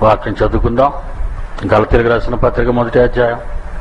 వాక్యం చదువుకుందాం గలతీలకు రాసిన పత్రిక మొదటి అధ్యాయం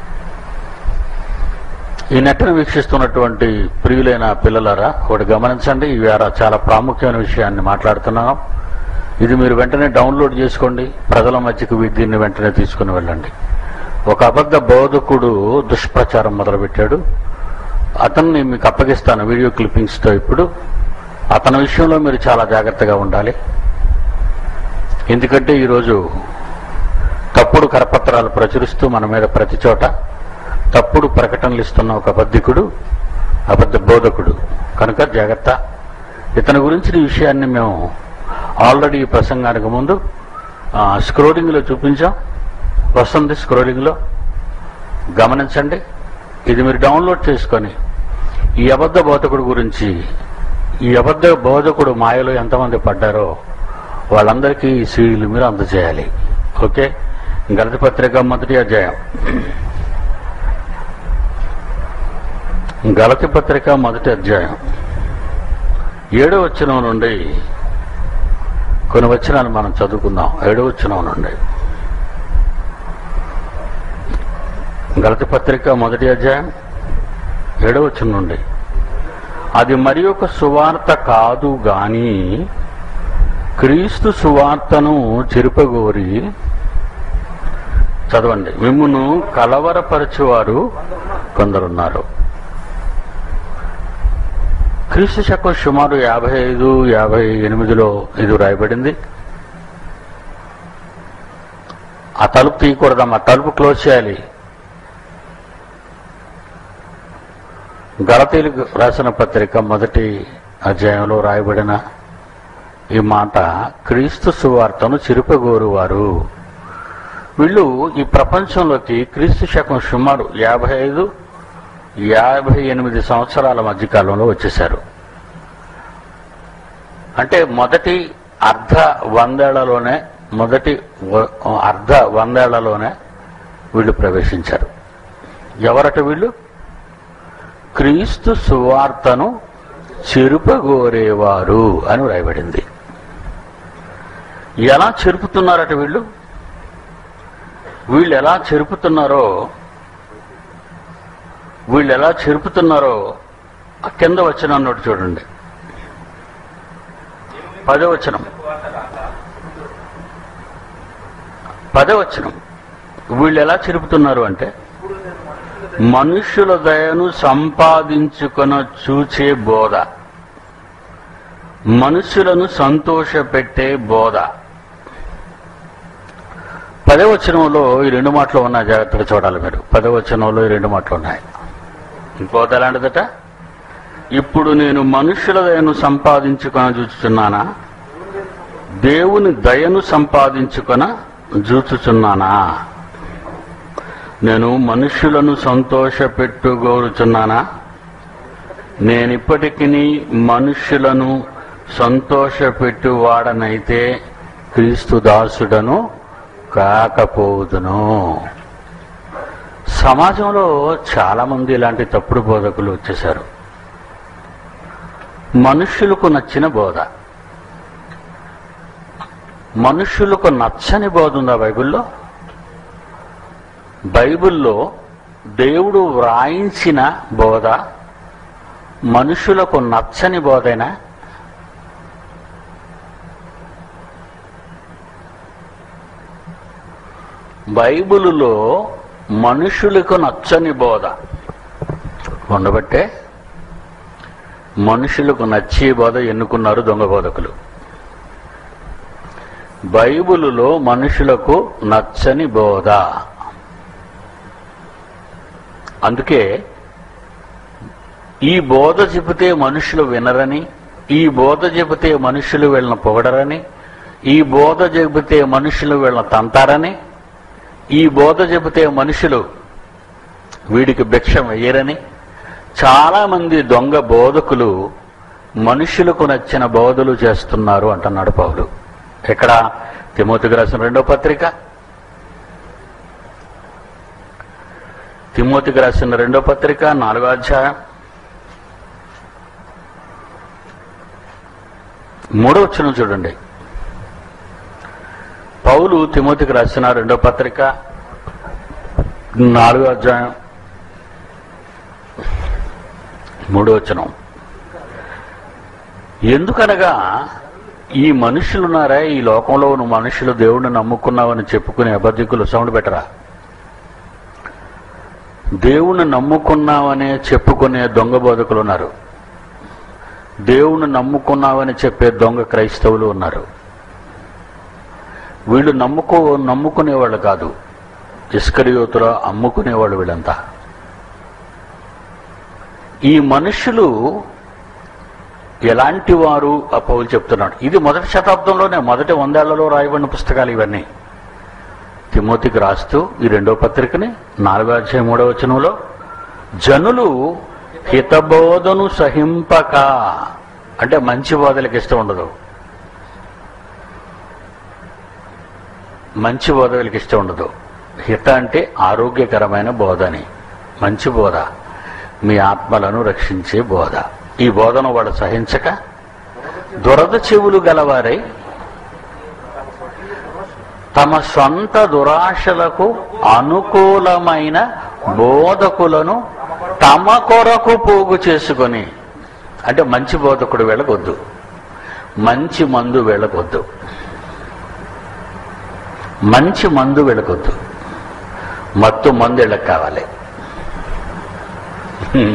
ఈ నెట్టను వీక్షిస్తున్నటువంటి ప్రియులైన పిల్లలారా ఒకటి గమనించండి ఇవాళ చాలా ప్రాముఖ్యమైన విషయాన్ని మాట్లాడుతున్నాను ఇది మీరు వెంటనే డౌన్లోడ్ చేసుకోండి ప్రజల మధ్యకు దీన్ని వెంటనే తీసుకుని వెళ్ళండి ఒక అబద్ధ బోధకుడు దుష్ప్రచారం మొదలుపెట్టాడు అతన్ని మీకు అప్పగిస్తాను వీడియో క్లిప్పింగ్స్తో ఇప్పుడు అతని విషయంలో మీరు చాలా జాగ్రత్తగా ఉండాలి ఎందుకంటే ఈరోజు తప్పుడు కరపత్రాలు ప్రచురిస్తూ మన మీద ప్రతి చోట తప్పుడు ప్రకటనలు ఇస్తున్న ఒక అబద్ధికుడు అబద్ధ బోధకుడు కనుక జాగ్రత్త ఇతని గురించిన ఈ విషయాన్ని మేము ఆల్రెడీ ఈ ప్రసంగానికి ముందు ఆ, స్క్రోలింగ్లో చూపించాం వస్తుంది స్క్రోలింగ్లో గమనించండి ఇది మీరు డౌన్లోడ్ చేసుకొని ఈ అబద్ధ బోధకుడు గురించి ఈ అబద్ధ బోధకుడు మాయలో ఎంతమంది పడ్డారో వాళ్ళందరికీ ఈ సీడీలు మీరు అందజేయాలి ఓకే గలతి పత్రిక మొదటి అధ్యాయం గలతి పత్రిక మొదటి అధ్యాయం ఏడో వచనం నుండి కొన్ని వచనాలు మనం చదువుకుందాం ఏడో వచనం నుండి గలతి పత్రిక మొదటి అధ్యాయం ఏడో వచనం నుండి అది మరి ఒక సువార్త కాదు గాని క్రీస్తు సువార్తను చెరుపగోరి చదవండి మిమ్మును కలవరపరచువారు కొందరున్నారు క్రీస్తు శకం సుమారు యాభై ఐదు యాభై ఎనిమిదిలో ఇది రాయబడింది ఆ తలుపు తీయకూడదమ్మా తలుపు క్లోజ్ చేయాలి గలతీలకు రాసిన పత్రిక మొదటి అధ్యాయంలో రాయబడిన ఈ మాట క్రీస్తు సువార్తను చిరుపగోరువారు వీళ్ళు ఈ ప్రపంచంలోకి క్రీస్తు శకం సుమారు యాభై ఐదు యాభై ఎనిమిది సంవత్సరాల మధ్యకాలంలో వచ్చేశారు అంటే మొదటి అర్ధ వందేళ్లలోనే మొదటి వ- అర్ధ వందేళ్లలోనే వీళ్ళు ప్రవేశించారు ఎవరట వీళ్ళు క్రీస్తు సువార్తను చెరుపగోరేవారు అని వ్రాయబడింది ఎలా చెరుపుతున్నారట వీళ్ళు వీళ్ళు ఎలా చెరుపుతున్నారో వీళ్ళు ఎలా చెరుపుతున్నారో ఆ కింద వచ్చిన అన్నట్టు చూడండి పదవచనం పదవచనం వీళ్ళు ఎలా చెరుపుతున్నారు అంటే మనుష్యుల దయను సంపాదించుకొన చూచే బోధ మనుషులను సంతోషపెట్టే బోధ పదవచనంలో ఈ రెండు మాటలు ఉన్నాయి జాగ్రత్తగా చూడాలి మీరు పదవచనంలో ఈ రెండు మాటలు ఉన్నాయి బోధ ఎలాంటిదట ఇప్పుడు నేను మనుషుల దయను సంపాదించుకొన చూచుచున్నానా దేవుని దయను సంపాదించుకొన చూచుచున్నానా నేను మనుష్యులను సంతోషపెట్టుగోరుచున్నానా నేనిప్పటికీ మనుష్యులను సంతోషపెట్టువాడనైతే క్రీస్తు దాసుడను కాకపోదును సమాజంలో చాలా మంది ఇలాంటి తప్పుడు బోధకులు వచ్చేశారు మనుష్యులకు నచ్చిన బోధ మనుష్యులకు నచ్చని బోధ ఉందా బైబిల్లో బైబిల్లో దేవుడు వ్రాయించిన బోధ మనుషులకు నచ్చని బోధైనా బైబిలులో మనుషులకు నచ్చని బోధ ఉండబట్టే మనుషులకు నచ్చే బోధ ఎన్నుకున్నారు దొంగ బోధకులు బైబిలులో మనుషులకు నచ్చని బోధ అందుకే ఈ బోధ చెబితే మనుషులు వినరని ఈ బోధ చెబితే మనుషులు వీళ్ళని పొగడరని ఈ బోధ చెబితే మనుషులు వీళ్ళని తంతారని ఈ బోధ చెబితే మనుషులు వీడికి భిక్ష వేయరని చాలా మంది దొంగ బోధకులు మనుషులకు నచ్చిన బోధలు చేస్తున్నారు అంటున్నాడు పౌలు ఇక్కడ తిమోతికి రాసిన రెండో పత్రిక తిమోతికి రాసిన రెండో పత్రిక నాలుగో అధ్యాయం మూడో వచ్చిన చూడండి పౌలు తిమోతికి రాసిన రెండో పత్రిక నాలుగో అధ్యాయం మూడో వచనం ఎందుకనగా ఈ మనుషులున్నారా ఈ లోకంలో ఉన్న మనుషులు దేవుణ్ణి నమ్ముకున్నావని చెప్పుకునే అబద్ధికులు సౌండ్ పెట్టరా దేవుణ్ణి నమ్ముకున్నావనే చెప్పుకునే దొంగ బోధకులు ఉన్నారు దేవుణ్ణి నమ్ముకున్నావని చెప్పే దొంగ క్రైస్తవులు ఉన్నారు వీళ్ళు నమ్ముకో నమ్ముకునేవాళ్ళు కాదు ఇస్కరియోతులో అమ్ముకునేవాళ్ళు వీళ్ళంతా ఈ మనుషులు ఎలాంటి వారు ఆ పౌలు చెప్తున్నాడు ఇది మొదటి శతాబ్దంలోనే మొదటి వందేళ్లలో రాయబడిన పుస్తకాలు ఇవన్నీ తిమోతికి రాస్తూ ఈ రెండో పత్రికని నాలుగో అధ్యాయం మూడో వచనంలో జనులు హితబోధను సహింపక అంటే మంచి బోధలకు ఇష్టం ఉండదు మంచి బోధలకు ఇష్టం ఉండదు హిత అంటే ఆరోగ్యకరమైన బోధని మంచి బోధ మీ ఆత్మలను రక్షించే బోధ ఈ బోధను వాడు సహించక దురద చెవులు గలవారై తమ సొంత దురాశలకు అనుకూలమైన బోధకులను తమ కొరకు పోగు చేసుకొని అంటే మంచి బోధకుడు వెళ్ళకొద్దు మంచి మందు వెళ్ళకొద్దు మంచి మందు వెళ్ళకొద్దు మత్తు మందు వెళ్ళకు కావాలి హ్మ్.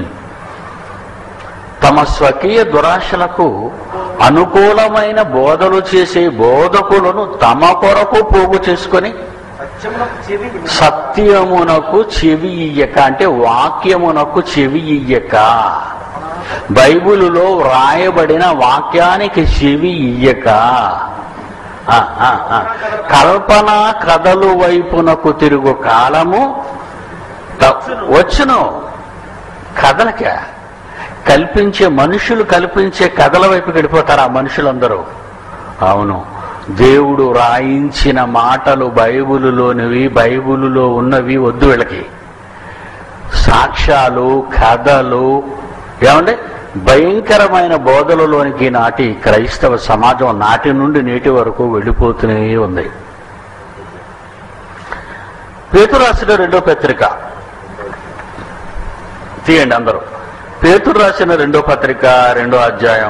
తమ స్వకీయ దురాశలకు అనుకూలమైన బోధలు చేసే బోధకులను తమ కొరకు పోగు చేసుకొని సత్యమునకు చెవి విని సత్యమునకు చెవి ఇయ్యక అంటే వాక్యమునకు చెవి ఇయ్యక బైబిలులో వ్రాయబడిన వాక్యానికి చెవి ఇయ్యక ఆ, ఆ, ఆ. కల్పన కథలు వైపునకు తిరుగు కాలము త- వచ్చును కథలకే కల్పించే మనుషులు కల్పించే కథల వైపు గడిపోతారు ఆ మనుషులందరూ అవును దేవుడు రాయించిన మాటలు బైబిలులోనివి బైబిలులో ఉన్నవి వద్దు వీళ్ళకి సాక్ష్యాలు కథలు ఏమంటే భయంకరమైన బోధలలోనికి నాటి క్రైస్తవ సమాజం నాటి నుండి నేటి వరకు వెళ్ళిపోతూనే ఉంది పేతురు రాసిన రెండో పత్రిక తీయండి అందరూ పేతురు రాసిన రెండో పత్రిక రెండో అధ్యాయం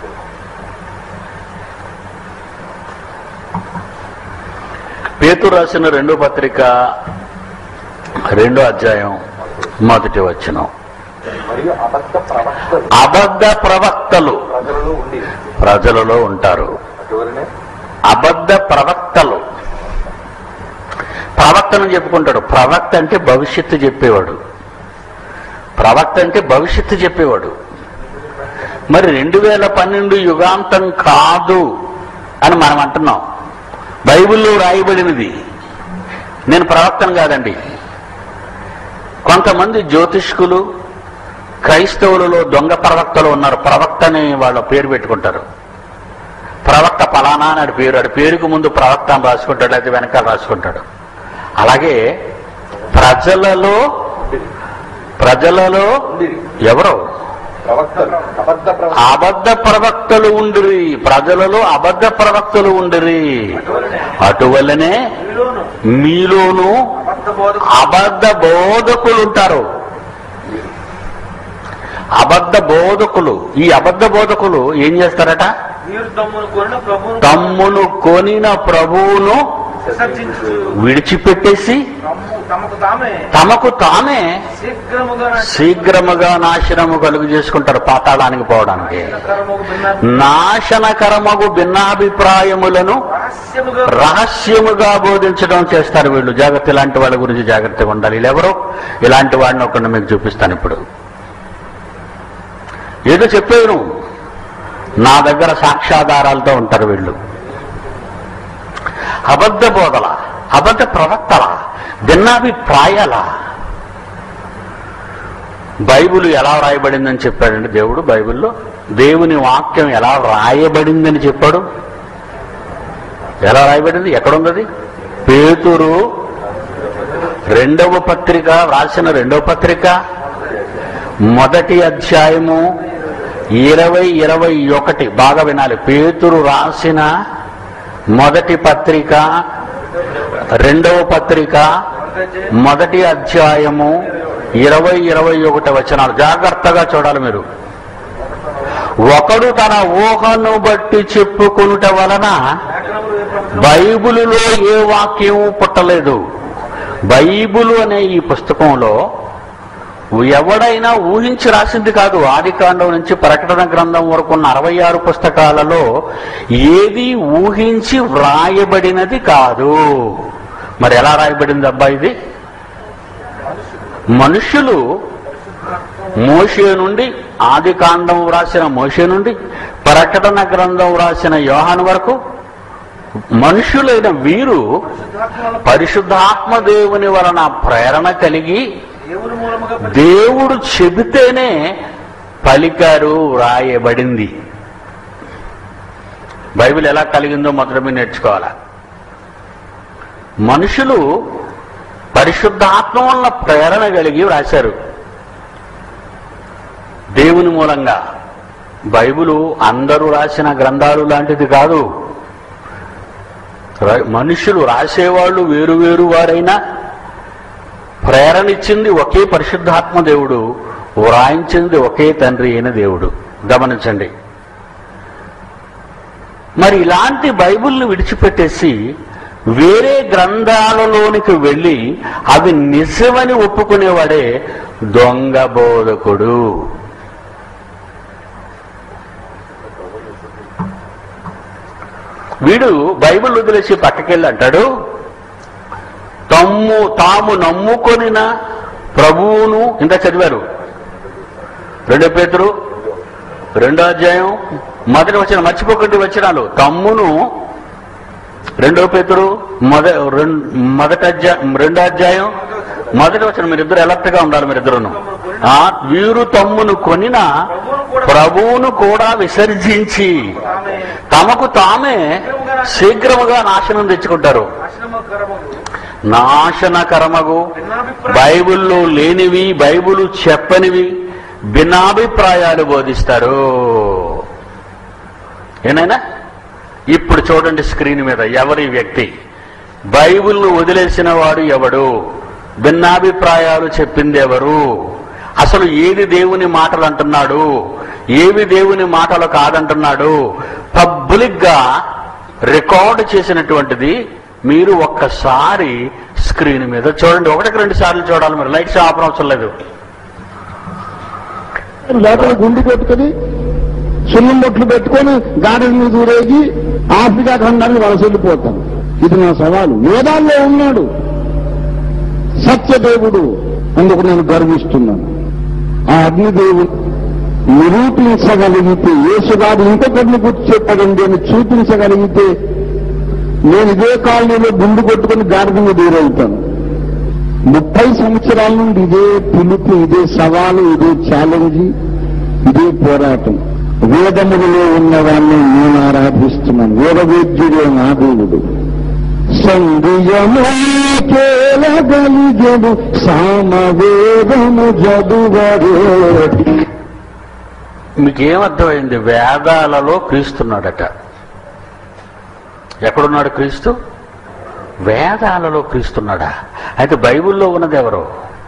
పేతురు రాసిన రెండో పత్రిక రెండో అధ్యాయం మొదటి వచనం మరియు అబద్ధ ప్రవక్తలు అబద్ధ ప్రవక్తలు ప్రజలలో ఉండి ప్రజలలో ఉంటారు అటువలనే అబద్ధ ప్రవక్తలు ప్రవక్తను చెప్పుకుంటాడు ప్రవక్త అంటే భవిష్యత్తు చెప్పేవాడు ప్రవక్త అంటే భవిష్యత్తు చెప్పేవాడు మరి రెండు వేల పన్నెండు యుగాంతం కాదు అని మనం అంటున్నాం బైబిల్లో రాయబడినది నేను ప్రవక్తను కాదండి కొంతమంది జ్యోతిష్కులు క్రైస్తవులలో దొంగ ప్రవక్తలు ఉన్నారు ప్రవక్త అని వాళ్ళ పేరు పెట్టుకుంటారు ప్రవక్త ఫలానా అని ఆడి పేరు ఆడి పేరుకు ముందు ప్రవక్త అని రాసుకుంటాడు అయితే వెనకాల రాసుకుంటాడు అలాగే ప్రజలలో ప్రజలలో ఎవరు ప్రవక్తలు అబద్ధ ప్రవక్తలు అబద్ధ ప్రవక్తలు ఉండిరి ప్రజలలో అబద్ధ ప్రవక్తలు ఉండిరి అటువలనే మీలోను మీలోను అబద్ధ బోధ అబద్ధ బోధకులు ఉంటారు అబద్ధ బోధకులు ఈ అబద్ధ బోధకులు ఏం చేస్తారట మీరు తమ్మును కొనిన ప్రభువును తమ్మును కొనిన ప్రభువును విసర్జించు విడిచిపెట్టేసి తమ్ము తమకు తామే తమకు తామే శీఘ్రముగా నా శీఘ్రముగా నాశనము కలుగు చేసుకుంటారు పాతాళానికి పోవడానికి కరముకు భిన్న నాశనకరమగు భిన్నాభిప్రాయములను రహస్యముగా రహస్యముగా బోధించడం చేస్తారు వీళ్ళు జాగ్రత్త ఇలాంటి వాళ్ళ గురించి జాగ్రత్తగా ఉండాలి వీళ్ళెవరు ఇలాంటి వాడిని ఒకరిని మీకు చూపిస్తాను ఇప్పుడు ఏదో చెప్పాను నా దగ్గర సాక్ష్యాధారాలతో ఉంటారు వీళ్ళు అబద్ధ బోధల అబద్ధ ప్రవక్తల భిన్నాభిప్రాయాల బైబిల్ ఎలా రాయబడిందని చెప్పాడండి దేవుడు బైబిల్లో దేవుని వాక్యం ఎలా రాయబడిందని చెప్పాడు ఎలా రాయబడింది ఎక్కడున్నది పేతురు రెండవ పత్రిక వ్రాసిన రెండవ పత్రిక మొదటి అధ్యాయము ఇరవై ఇరవై ఒకటి బాగా వినాలి పేతురు రాసిన మొదటి పత్రిక రెండవ పత్రిక మొదటి అధ్యాయము ఇరవై ఇరవై ఒకటి వచనాలు జాగ్రత్తగా చూడాలి మీరు ఒకడు తన ఊహను బట్టి చెప్పుకునుట వలన లేఖనములు ఏ ప్రవచనము బైబిలులో ఏ వాక్యం పుట్టలేదు బైబిల్ అనే ఈ పుస్తకంలో ఎవడైనా ఊహించి రాసింది కాదు ఆదికాండం నుంచి ప్రకటన గ్రంథం వరకు ఉన్న అరవై ఆరు పుస్తకాలలో ఏది ఊహించి వ్రాయబడినది కాదు మరి ఎలా రాయబడింది అబ్బా ఇది మనుషులు మోషే నుండి ఆది కాండం వ్రాసిన మోషే నుండి ప్రకటన గ్రంథం వ్రాసిన యోహాను వరకు మనుషులైన వీరు పరిశుద్ధాత్మ పరిశుద్ధాత్మ దేవుని వలన ప్రేరణ కలిగి దేవుని మూలముగా దేవుడు చెబితేనే పలికారు వ్రాయబడింది బైబిల్ ఎలా కలిగిందో మొదట మీరు నేర్చుకోవాలా మనుషులు పరిశుద్ధాత్మ వలన ప్రేరణ కలిగి వ్రాశారు దేవుని మూలంగా బైబిలు అందరూ రాసిన గ్రంథాలు లాంటిది కాదు ర- మనుషులు రాసేవాళ్ళు వేరు వేరు వారైనా ప్రేరణ ఇచ్చింది ఒకే పరిశుద్ధాత్మ దేవుడు వ్రాయించింది ఒకే తండ్రి అయిన దేవుడు గమనించండి మరి ఇలాంటి బైబిల్ని విడిచిపెట్టేసి వేరే గ్రంథాలలోనికి వెళ్ళి అవి నిజమని ఒప్పుకునేవాడే దొంగ బోధకుడు వీడు బైబిల్ వదిలేసి పక్కకెళ్ళి అంటాడు తమ్ము తాము నమ్ముకొనిన ప్రభువును ఇంత చదివారు రెండో పేతురు రెండో అధ్యాయం మొదటి వచ్చిన మర్చిపోకండి వచ్చినాలు తమ్మును రెండో పేతురు మొద రెం- మొదటి అధ్యాయం రెండో అధ్యాయం మొదటి వచ్చిన మీరిద్దరు ఎలర్ట్ గా ఉండాలి మీరిద్దరును ఆ వీరు తమ్మును కొనిన ప్రభువును కూడా విసర్జించి ఆమె తమకు తామే శీఘ్రముగా నాశనం తెచ్చుకుంటారు ఆశ్రమకరములు నాశనకరమగు భిన్నాభిప్రాయం బైబిల్లో లేనివి బైబిల్ చెప్పనివి భిన్నాభిప్రాయాలు బోధిస్తారు ఏనైనా ఇప్పుడు చూడండి స్క్రీన్ మీద ఎవరి వ్యక్తి బైబిల్ను వదిలేసిన వాడు ఎవడు భిన్నాభిప్రాయాలు చెప్పింది ఎవరు అసలు ఏది దేవుని మాటలు అంటున్నాడు ఏవి దేవుని మాటలు కాదంటున్నాడు పబ్లిక్ గా రికార్డు చేసినటువంటిది మీరు ఒక్కసారి స్క్రీన్ మీద చూడండి ఒకటికి రెండు సార్లు చూడాలి మీరు లైట్స్ ఆపడం అవసరం లేదు లోపల గుండు పెట్టుకుని సున్నం బొట్లు పెట్టుకొని గార్డెన్ మీద ఊరేగి ఆఫ్రికా ఖండాన్ని వలస వెళ్ళిపోతాను ఇది నా సవాలు వేదాల్లో ఉన్నాడు సత్యదేవుడు అందుకు నేను గర్విస్తున్నాను ఆ అగ్నిదేవుడు నిరూపించగలిగితే యేసుగాడు ఇంకొకరిని గుర్తు చెప్పడండి అని చూపించగలిగితే నేను ఇదే కాలనీలో గుండు కొట్టుకుని గార్డెన్ మీద ఊరవుతాను ముప్పై సంవత్సరాల నుండి ఇదే పిలుపు ఇదే సవాలు ఇదే ఛాలెంజ్ ఇదే పోరాటం వేదములలో ఉన్నవాన్ని నేను ఆరాధిస్తున్నాను వేదవేద్యుడే నా దేవుడు సంధియము కేలగలిగడు సామవేదము చదువరే మీకేమర్థమైంది వేదాలలో క్రీస్తున్నాడట ఎక్కడున్నాడు క్రీస్తు వేదాలలో క్రీస్తున్నాడా అయితే బైబిల్లో ఉన్నది ఎవరు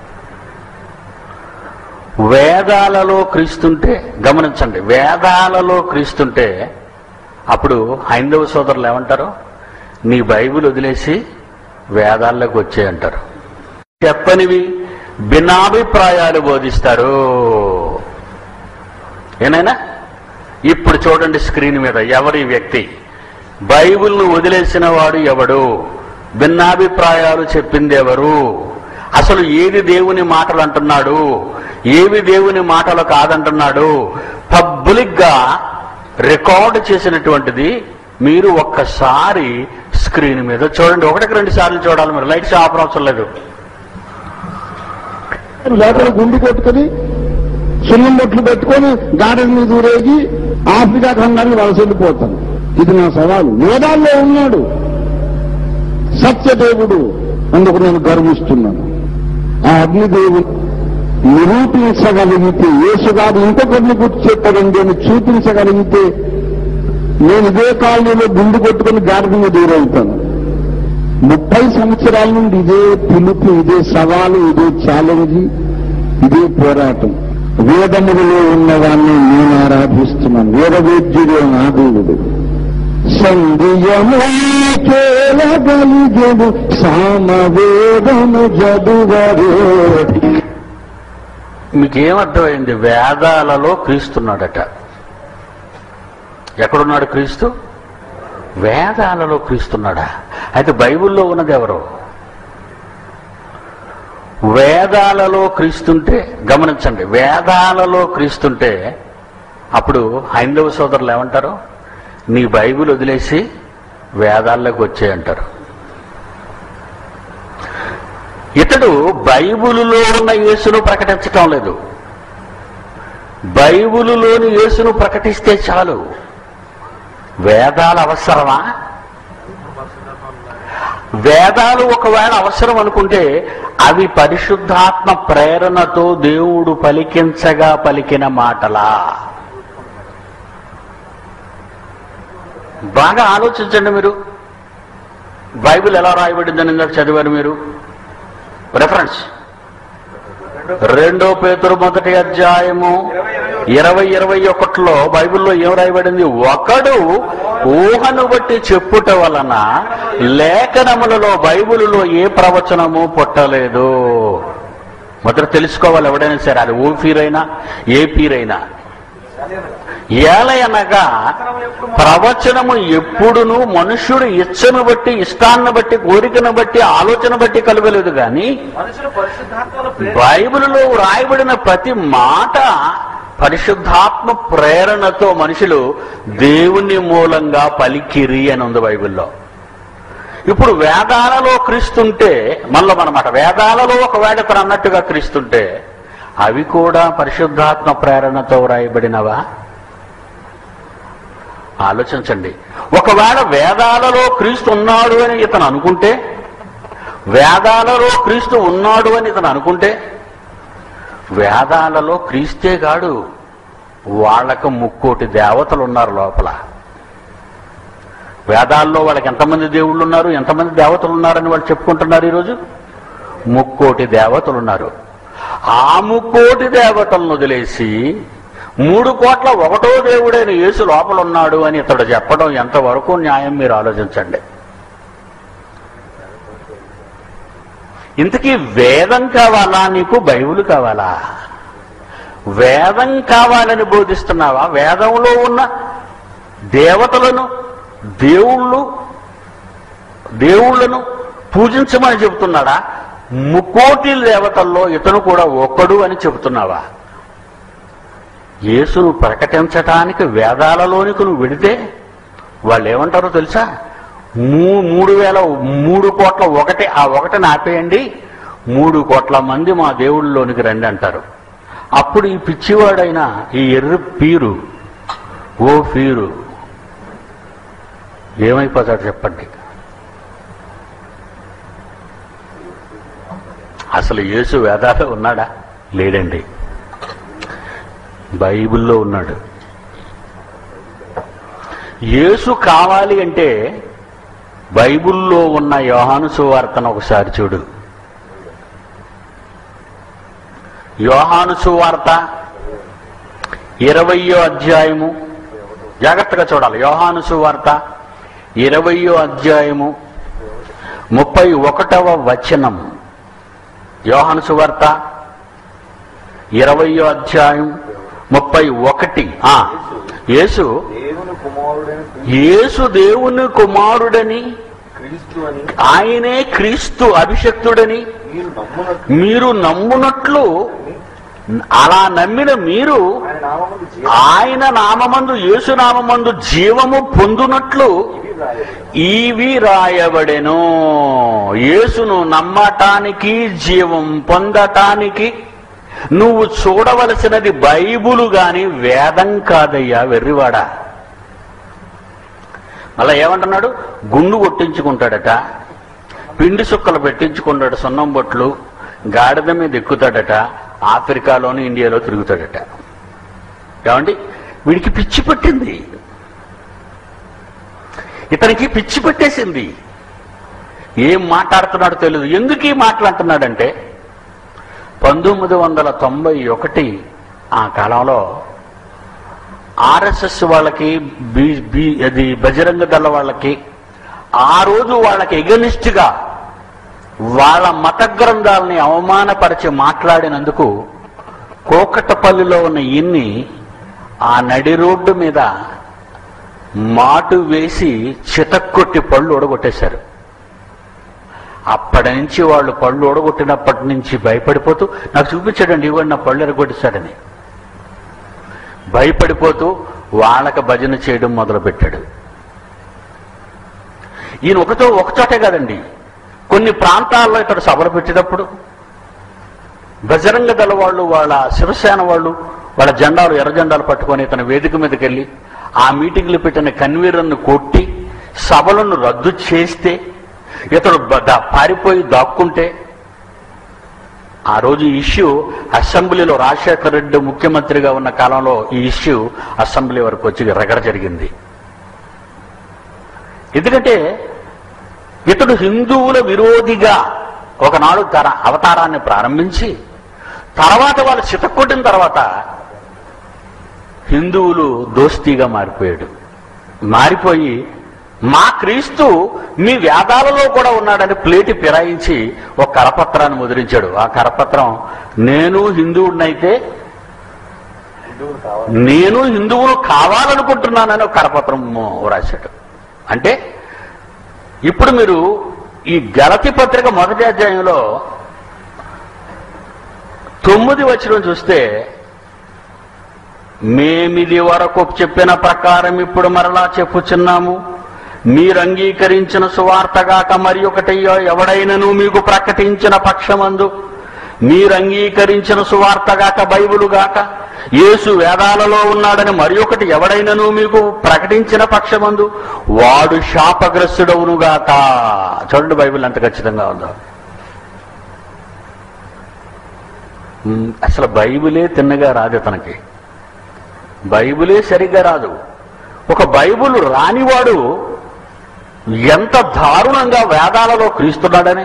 వేదాలలో క్రీస్తుంటే గమనించండి వేదాలలో క్రీస్తుంటే అప్పుడు హైందవ సోదరులు ఏమంటారు నీ బైబిల్ వదిలేసి వేదాల్లోకి వచ్చేయంటారు చెప్పనివి భిన్నాభిప్రాయాలు బోధిస్తారు ఏనైనా ఇప్పుడు చూడండి స్క్రీన్ మీద ఎవరి వ్యక్తి బైబిల్ను వదిలేసిన వాడు ఎవడు భిన్నాభిప్రాయాలు చెప్పింది ఎవరు అసలు ఏది దేవుని మాటలు అంటున్నాడు ఏవి దేవుని మాటలు కాదంటున్నాడు పబ్లిక్ గా రికార్డు చేసినటువంటిది మీరు ఒక్కసారి స్క్రీన్ మీద చూడండి ఒకటికి రెండు సార్లు చూడాలి మీరు లైట్స్ ఆపడం అవసరం లేదు లోపల గుండు కొట్టుకుని సున్నం బొట్లు పెట్టుకొని గార్డెన్ మీద ఊరేగి ఆఫ్రికా ఖండాన్ని వలస వెళ్ళిపోతాను ఇది నా సవాలు వేదాల్లో ఉన్నాడు సత్యదేవుడు అందుకు నేను గర్విస్తున్నాను ఆ అగ్నిదేవుడు నిరూపించగలిగితే యేసుగాడు ఇంకొకరిని గుర్తు చెప్పడండి అని చూపించగలిగితే నేను ఇదే కాలనీలో గుండు కొట్టుకుని గార్డెన్ మీద ఊరవుతాను ముప్పై సంవత్సరాల నుండి ఇదే పిలుపు ఇదే సవాలు ఇదే ఛాలెంజ్ ఇదే పోరాటం వేదములలో ఉన్నవాన్ని నేను ఆరాధిస్తున్నాను వేదవేద్యుడే నా దేవుడు సంధియము కేలగలిగెడు సామవేదము జదువరే మీకేమర్థమైంది వేదాలలో క్రీస్తున్నాడట ఎక్కడున్నాడు క్రీస్తు వేదాలలో క్రీస్తున్నాడా అయితే బైబిల్లో ఉన్నది ఎవరు వేదాలలో క్రీస్తుంటే గమనించండి వేదాలలో క్రీస్తుంటే అప్పుడు హైందవ సోదరులు ఏమంటారు నీ బైబిల్ వదిలేసి వేదాల్లోకి వచ్చేయంటారు ఇతడు బైబిలులో ఉన్న యేసును ప్రకటించటం లేదు బైబిలులోని యేసును ప్రకటిస్తే చాలు వేదాలు అవసరమా వేదాలు ఒకవేళ అవసరం అనుకుంటే అవి పరిశుద్ధాత్మ ప్రేరణతో దేవుడు పలికించగా పలికిన మాటలా బాగా ఆలోచించండి మీరు బైబిల్ ఎలా రాయబడిందని ఇందాక చదివారు మీరు రెఫరెన్స్ రెండో పేతురు మొదటి అధ్యాయము ఇరవై ఇరవై ఒకటిలో బైబిల్లో ఏం రాయబడింది ఒకడు ఊహను బట్టి చెప్పుట వలన లేఖనములలో బైబిలులో ఏ ప్రవచనము పుట్టలేదు మొదట తెలుసుకోవాలి ఎవడైనా సరే అది ఓ పీరైనా ఏ పీరైనా ఏలయనగా ప్రవచనము ఎప్పుడును మనుష్యుడు ఇచ్చను బట్టి ఇష్టాన్ని బట్టి కోరికను బట్టి ఆలోచన బట్టి కలగలేదు గాని మనుషులు పరిశుద్ధాత్మల ప్రేమ బైబిల్లో రాయబడిన ప్రతి మాట పరిశుద్ధాత్మ ప్రేరణతో మనుషులు దేవుని మూలంగా పలికిరి అని ఉంది బైబిల్లో ఇప్పుడు వేదాలలో క్రీస్తుంటే మళ్ళీ మనమాట వేదాలలో ఒకవేళ ఇక్కడ అన్నట్టుగా క్రీస్తుంటే అవి కూడా పరిశుద్ధాత్మ ప్రేరణతో రాయబడినవా ఆలోచించండి ఒకవేళ వేదాలలో క్రీస్తు ఉన్నాడు అని ఇతను అనుకుంటే వేదాలలో క్రీస్తు ఉన్నాడు అని ఇతను అనుకుంటే వేదాలలో క్రీస్తే కాడు వాళ్ళకు ముక్కోటి దేవతలు ఉన్నారు లోపల వేదాల్లో వాళ్ళకి ఎంతమంది దేవుళ్ళు ఉన్నారు ఎంతమంది దేవతలు ఉన్నారని వాళ్ళు చెప్పుకుంటున్నారు ఈరోజు ముక్కోటి దేవతలు ఉన్నారు ఆ ముక్కోటి దేవతలను వదిలేసి మూడు కోట్ల ఒకటో దేవుడైన యేసు లోపల ఉన్నాడు అని ఇతడు చెప్పడం ఎంతవరకు న్యాయం మీరు ఆలోచించండి ఇంతకీ వేదం కావాలా నీకు బైబిల్ కావాలా వేదం కావాలని బోధిస్తున్నావా వేదంలో ఉన్న దేవతలను దేవుళ్ళు దేవుళ్ళను పూజించమని చెబుతున్నాడా ముక్కోటి దేవతల్లో ఇతను కూడా ఒక్కడు అని చెబుతున్నావా యేసును ప్రకటించటానికి వేదాలలోనికి నువ్వు వెడితే వాళ్ళు ఏమంటారో తెలుసా మూ మూడు వేల మూడు కోట్ల ఒకటి ఆ ఒకటిని ఆపేయండి మూడు కోట్ల మంది మా దేవుళ్ళలోనికి రండి అంటారు అప్పుడు ఈ పిచ్చివాడైన ఈ ఎర్ర పీరు ఓ పీరు ఏమైపోతాడు చెప్పండి అసలు యేసు వేదాల్లో ఉన్నాడా లేడండి బైబిల్లో ఉన్నాడు యేసు కావాలి అంటే బైబిల్లో ఉన్న యోహాను సువార్తను ఒకసారి చూడు యోహాను సువార్త ఇరవయో అధ్యాయము జాగ్రత్తగా చూడాలి యోహాను సువార్త ఇరవయో అధ్యాయము ముప్పై ఒకటవ వచనం యోహాను సువార్త ఇరవయో అధ్యాయం ముప్పై ఒకటి ఆ యేసు దేవుని కుమారుడైన యేసు దేవుని కుమారుడని క్రీస్తు అని ఆయనే క్రీస్తు అభిషక్తుడని మీరు నమ్మునట్లు మీరు నమ్మునట్లు అలా నమ్మిన మీరు ఆయన నామములు జీవ ఆయన నామమందు యేసు నామమందు జీవము పొందునట్లు ఇవి వ్రాయబడి ఇవి రాయబడెను యేసును నమ్మటానికి జీవం పొందటానికి నువ్వు చూడవలసినది బైబులు గాని వేదం కాదయ్యా వెర్రివాడా మళ్ళా ఏమంటున్నాడు గుండు కొట్టించుకుంటాడట పిండి సుక్కలు పెట్టించుకుంటాడు సున్నం బొట్లు గాడిద మీద ఎక్కుతాడట ఆఫ్రికాలోను ఇండియాలో తిరుగుతాడట ఏమండి వీడికి పిచ్చి పట్టింది ఇతనికి పిచ్చి పట్టేసింది ఏం మాట్లాడుతున్నాడో తెలియదు ఎందుకు ఈ మాట్లాడుతున్నాడంటే పంతొమ్మిది వందల తొంభై ఒకటి ఆ కాలంలో ఆర్ఎస్ఎస్ వాళ్ళకి బి బి అది బజరంగ దళ వాళ్ళకి ఆ రోజు వాళ్ళకి ఎగనిస్ట్గా వాళ్ళ మత గ్రంథాలని అవమానపరిచి మాట్లాడినందుకు కోకటపల్లిలో ఉన్న ఇన్ని ఆ నడి రోడ్డు మీద మాటు వేసి చితక్కొట్టి పళ్ళు ఒడగొట్టేశారు అప్పటి నుంచి వాళ్ళు పళ్ళు ఓడగొట్టినప్పటి నుంచి భయపడిపోతూ నాకు చూపించాడండి ఇవ్వండి నా పళ్ళు ఎరగొట్టేశాడని భయపడిపోతూ వాళ్ళకి భజన చేయడం మొదలుపెట్టాడు ఈయన ఒకతో ఒకచోటే కాదండి కొన్ని ప్రాంతాల్లో ఇక్కడ సభలు పెట్టేటప్పుడు బజరంగ దళ వాళ్ళు వాళ్ళ శివసేన వాళ్ళు వాళ్ళ జెండాలు ఎర్ర జెండాలు పట్టుకొని తన వేదిక మీదకి వెళ్ళి ఆ మీటింగ్లు పెట్టిన కన్వీనర్ను కొట్టి సభలను రద్దు చేస్తే ఇతడు బ- దా- పారిపోయి దాక్కుంటే ఆ రోజు ఈ ఇష్యూ అసెంబ్లీలో రాజశేఖర రెడ్డి ముఖ్యమంత్రిగా ఉన్న కాలంలో ఈ ఇష్యూ అసెంబ్లీ వరకు వచ్చి రగడ జరిగింది ఎందుకంటే ఇతడు హిందువుల విరోధిగా ఒకనాడు తన అవతారాన్ని ప్రారంభించి తర్వాత వాళ్ళు చితక్కొట్టిన తర్వాత హిందువులు దోస్తీగా మారిపోయాడు మారిపోయి మా క్రీస్తు మీ వేదాలలో కూడా ఉన్నాడని ప్లేటి ఫిరాయించి ఒక కరపత్రాన్ని ముద్రించాడు ఆ కరపత్రం నేను హిందువుడినైతే హిందువులు కావాలి నేను హిందువులు కావాలనుకుంటున్నానని ఒక కరపత్రం రాశాడు అంటే ఇప్పుడు మీరు ఈ గలతి పత్రిక మొదటి అధ్యాయంలో తొమ్మిది వచ్చిన చూస్తే మేమిది వరకు చెప్పిన ప్రకారం ఇప్పుడు మరలా చెప్పుచున్నాము మీరు అంగీకరించిన సువార్తగాక మరి ఒకటయ్యో ఎవడైనను మీకు ప్రకటించిన పక్షమందు మీరు అంగీకరించిన సువార్తగాక బైబిలు గాక యేసు వేదాలలో ఉన్నాడని మరి ఒకటి ఎవడైనను మీకు ప్రకటించిన పక్షమందు వాడు శాపగ్రస్తుడవునుగాక చూడండి బైబిల్ ఎంత ఖచ్చితంగా ఉందో ఉమ్, అసలు బైబిలే తిన్నగా రాదు తనకి బైబిలే సరిగ్గా రాదు ఒక బైబిల్ రానివాడు ఎంత దారుణంగా వేదాలలో క్రీస్తున్నాడని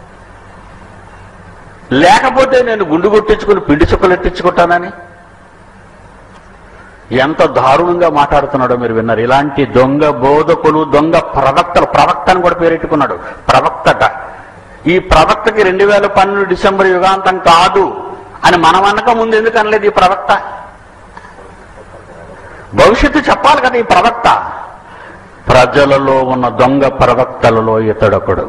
లేకపోతే నేను గుండు కొట్టించుకుని పిండి చుక్కలెట్టించుకుంటానని ఎంత దారుణంగా మాట్లాడుతున్నాడో మీరు విన్నారు ఇలాంటి దొంగ బోధకులు దొంగ ప్రవక్తలు ప్రవక్త అని కూడా పేరెట్టుకున్నాడు ప్రవక్తట ఈ ప్రవక్తకి రెండు వేల పన్నెండు డిసెంబర్ యుగాంతం కాదు అని మనం అనక ముందు ఎందుకు అనలేదు ఈ ప్రవక్త భవిష్యత్తు చెప్పాలి కదా ఈ ప్రవక్త ప్రజలలో ఉన్న దొంగ ప్రవక్తలలో ఇతడొకడు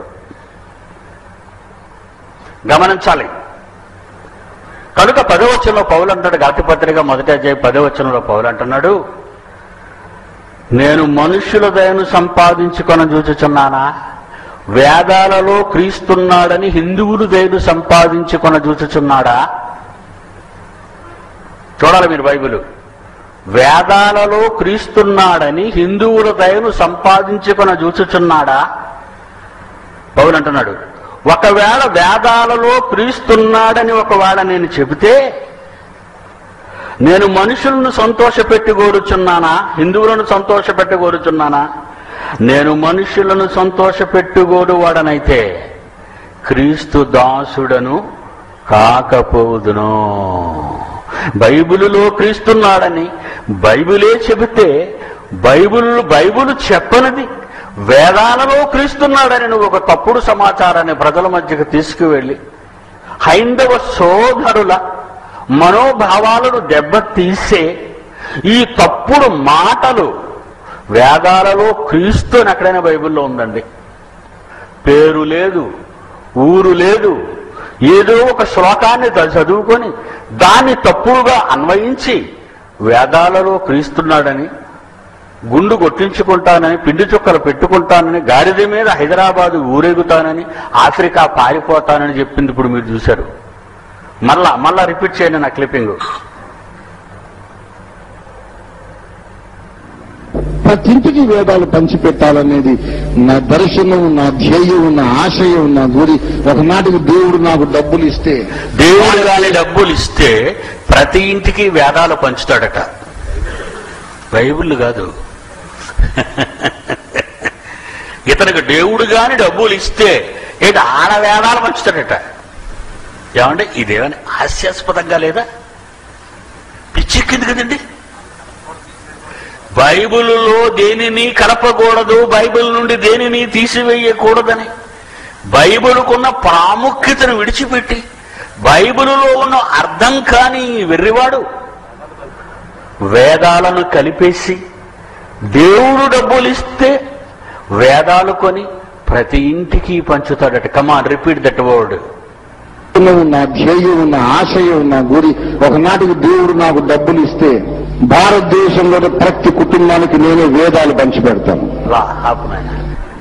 గమనించాలి కనుక పదవచనంలో పౌలు అంటాడు గాతిపత్రిక మొదటి అధ్యాయ పదవచనంలో పౌలు అంటున్నాడు నేను మనుష్యుల దయను సంపాదించుకొని చూచుచున్నానా వేదాలలో క్రీస్తున్నాడని హిందువులు దయను సంపాదించుకొని చూచుచున్నాడా చూడాలి మీరు బైబిల్ వేదాలలో క్రీస్తున్నాడని హిందువుల దయను సంపాదించుకొని చూచుచున్నాడా పౌలు అంటున్నాడు ఒకవేళ వేదాలలో క్రీస్తున్నాడని ఒకవేళ నేను చెబితే నేను మనుషులను సంతోషపెట్టి కోరుచున్నానా హిందువులను సంతోషపెట్టి కోరుచున్నానా నేను మనుషులను సంతోషపెట్టుకోడు వాడనైతే క్రీస్తు దాసుడను కాకపోదును బైబిలులో క్రీస్తున్నాడని బైబిలే చెబితే బైబిల్ బైబిల్ చెప్పనిది వేదాలలో క్రీస్తున్నాడని నువ్వు ఒక తప్పుడు సమాచారాన్ని ప్రజల మధ్యకు తీసుకువెళ్ళి హైందవ సోదరుల మనోభావాలను దెబ్బతీసే ఈ తప్పుడు మాటలు వేదాలలో క్రీస్తు అని ఎక్కడైనా బైబిల్లో ఉందండి పేరు లేదు ఊరు లేదు ఏదో ఒక శ్లోకాన్ని ద- చదువుకొని దాన్ని తప్పుగా అన్వయించి వేదాలలో క్రీస్తున్నాడని గుండు కొట్టించుకుంటానని పిండి చుక్కలు పెట్టుకుంటానని గాడిద మీద హైదరాబాదు ఊరేగుతానని ఆఫ్రికా పారిపోతానని చెప్పింది ఇప్పుడు మీరు చూశారు మళ్ళా మళ్ళా రిపీట్ చేయండి నా క్లిప్పింగ్ ప్రతి ఇంటికి వేదాలు పంచిపెట్టాలనేది నా దర్శనం నా ధ్యేయం నా ఆశయం నా గురి ఒకనాటికి దేవుడు నాకు డబ్బులు ఇస్తే దేవుడు గాని డబ్బులు ఇస్తే ప్రతి ఇంటికి వేదాలు పంచుతాడట బైబిల్ కాదు ఇతనికి దేవుడు గాని డబ్బులు ఇస్తే ఏంటి ఆడ వేదాలు పంచుతాడట ఏమంటే ఇదేమని హాస్యాస్పదంగా లేదా పిచ్చెక్కింది కదండి బైబిలులో దేనిని కలపకూడదు బైబిల్ నుండి దేనిని తీసివేయకూడదని బైబిలుకున్న ప్రాముఖ్యతను విడిచిపెట్టి బైబిలులో ఉన్న అర్థం కాని ఈ వెర్రివాడు వేదాలను కలిపేసి దేవుడు డబ్బులు ఇస్తే వేదాలు కొని ప్రతి ఇంటికి పంచుతాడట కమాన్ రిపీట్ దట్ వర్డ్ నా ధ్యేయం నా ఆశయం నా గురి ఒకనాటికి దేవుడు నాకు డబ్బులు ఇస్తే భారతదేశంలోని ప్రతి కుటుంబానికి నేనే వేదాలు పంచిపెడతాను రా ఆపు నాయన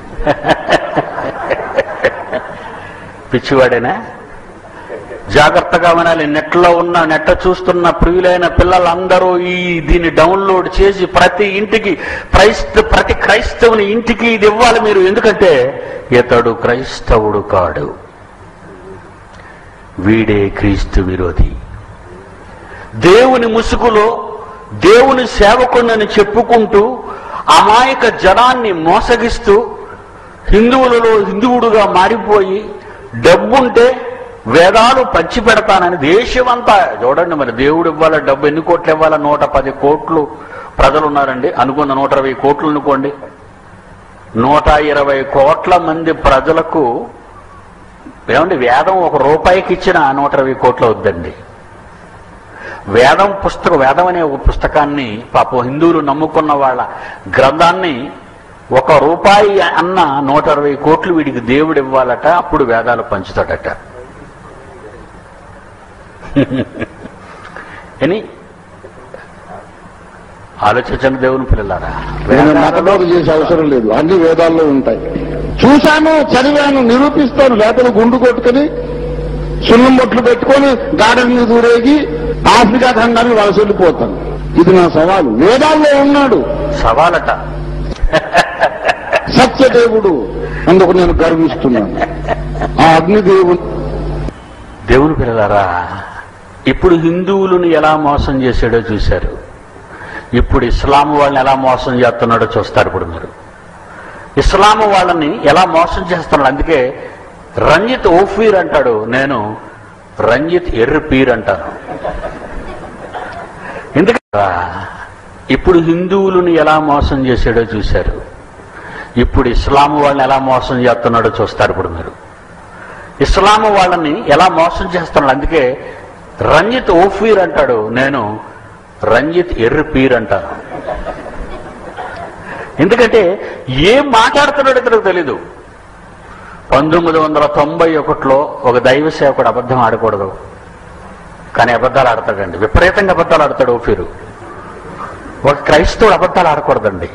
పిచ్చివాడేనా జాగ్రత్తగా వినాలి నెట్లో ఉన్న నెట్ చూస్తున్న ప్రియులైన పిల్లలందరూ ఈ దీన్ని డౌన్లోడ్ చేసి ప్రతి ఇంటికి క్రైస్త ప్రతి క్రైస్తవుని ఇంటికి ఇది ఇవ్వాలి మీరు ఎందుకంటే ఇతడు క్రైస్తవుడు కాడు వీడే క్రీస్తు విరోధి దేవుని ముసుగులో దేవుని సేవకుడిని చెప్పుకుంటూ అమాయక జనాన్ని మోసగిస్తూ హిందువులలో హిందువుడుగా మారిపోయి డబ్బుంటే వేదాలు పంచి పెడతానని దేశమంతా చూడండి మరి దేవుడు ఇవ్వాల డబ్బు ఎన్ని కోట్లు ఇవ్వాలా నూట పది కోట్లు ప్రజలు ఉన్నారండి అనుకున్న నూట ఇరవై కోట్లు అనుకోండి నూట ఇరవై కోట్ల మంది ప్రజలకు ఏమండి వేదం ఒక రూపాయికి ఇచ్చిన నూట ఇరవై కోట్లు అవుద్దండి వేదం పుస్తకం వేదం అనే ఒక పుస్తకాన్ని పాపం హిందువులు నమ్ముకున్న వాళ్ళ గ్రంథాన్ని ఒక రూపాయి అన్న నూట ఇరవై కోట్లు వీడికి దేవుడు ఇవ్వాలట అప్పుడు వేదాలు పంచుతాడట అని ఆలోచించండి దేవుని పిల్లలారా నేను మతబోధ చేసే అవసరం లేదు అన్ని వేదాల్లో ఉంటాయి చూశాను చదివాను నిరూపిస్తాను లేకపోతే గుండు కొట్టుకుని సున్నం బొట్లు పెట్టుకొని గార్డెన్ మీద ఊరేగి ఆఫ్రికా ఖండాన్ని వలస వెళ్ళిపోతాను ఇది నా సవాలు వేదాల్లో ఉన్నాడు సవాలట సత్యదేవుడు అందుకు నేను గర్విస్తున్నాను ఆ అగ్నిదేవుడు దేవుని పిల్లలారా ఇప్పుడు హిందువులను ఎలా మోసం చేశాడో చూశారు ఇప్పుడు ఇస్లాం వాళ్ళని ఎలా మోసం చేస్తున్నాడో చూస్తారు ఇప్పుడు మీరు ఇస్లాం వాళ్ళని ఎలా మోసం చేస్తున్నాడు అందుకే రంజిత్ ఓఫీర్ అంటాడు నేను రంజిత్ ఎర్రి పీర్ అంటాను ఎందుకంటే ఇప్పుడు హిందువులను ఎలా మోసం చేశాడో చూశారు ఇప్పుడు ఇస్లాం వాళ్ళని ఎలా మోసం చేస్తున్నాడో చూస్తారు ఇప్పుడు మీరు ఇస్లాం వాళ్ళని ఎలా మోసం చేస్తున్నాడు అందుకే రంజిత్ ఓఫీర్ అంటాడు నేను రంజిత్ ఎర్రి పీర్ అంటాను ఎందుకంటే ఏం మాట్లాడుతున్నాడో ఇతనికి తెలీదు పంతొమ్మిది వందల తొంభై ఒకటిలో ఒక దైవ సేవకుడు అబద్ధం ఆడకూడదు కానీ అబద్ధాలు ఆడతాడండి విపరీతంగా అబద్ధాలు ఆడతాడు ఓఫీరు ఒక క్రైస్తవుడు అబద్ధాలు ఆడకూడదండి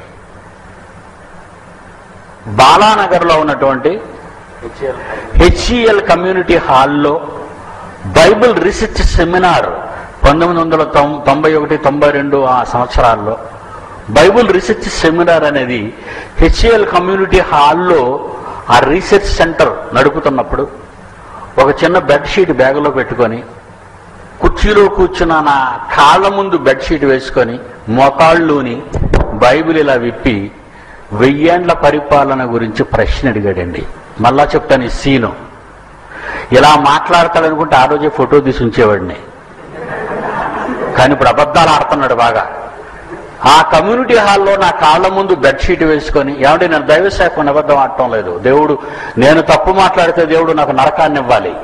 బాలానగర్లో ఉన్నటువంటి హెచ్ఈఎల్ కమ్యూనిటీ హాల్లో బైబిల్ రీసెర్చ్ సెమినార్ పంతొమ్మిది వందల తొం- తొంభై ఒకటి తొంభై రెండు ఆ సంవత్సరాల్లో బైబిల్ రీసెర్చ్ సెమినార్ అనేది హెచ్ఏఎల్ కమ్యూనిటీ హాల్లో ఆ రీసెర్చ్ సెంటర్ నడుపుతున్నప్పుడు ఒక చిన్న బెడ్షీట్ బ్యాగులో పెట్టుకొని కుర్చీలో కూర్చున్న నా కాళ్ళ ముందు బెడ్షీట్ వేసుకొని మోకాళ్ళుని బైబిల్ ఇలా విప్పి వెయ్యేండ్ల పరిపాలన గురించి ప్రశ్న అడిగాడండి మళ్ళా చెప్తాను ఈ సీను ఇలా మాట్లాడతాడనుకుంటే ఆ రోజే ఫోటో తీసి ఉంచేవాడిని కానీ ఇప్పుడు అబద్ధాలు ఆడుతున్నాడు బాగా ఆ కమ్యూనిటీ హాల్లో నా కాళ్ళ ముందు బెడ్షీట్ వేసుకొని ఏమంటే నేను దైవ శాఖను అబద్ధం ఆడటం లేదు దేవుడు నేను తప్పు మాట్లాడితే దేవుడు నాకు నరకాన్ని ఇవ్వాలి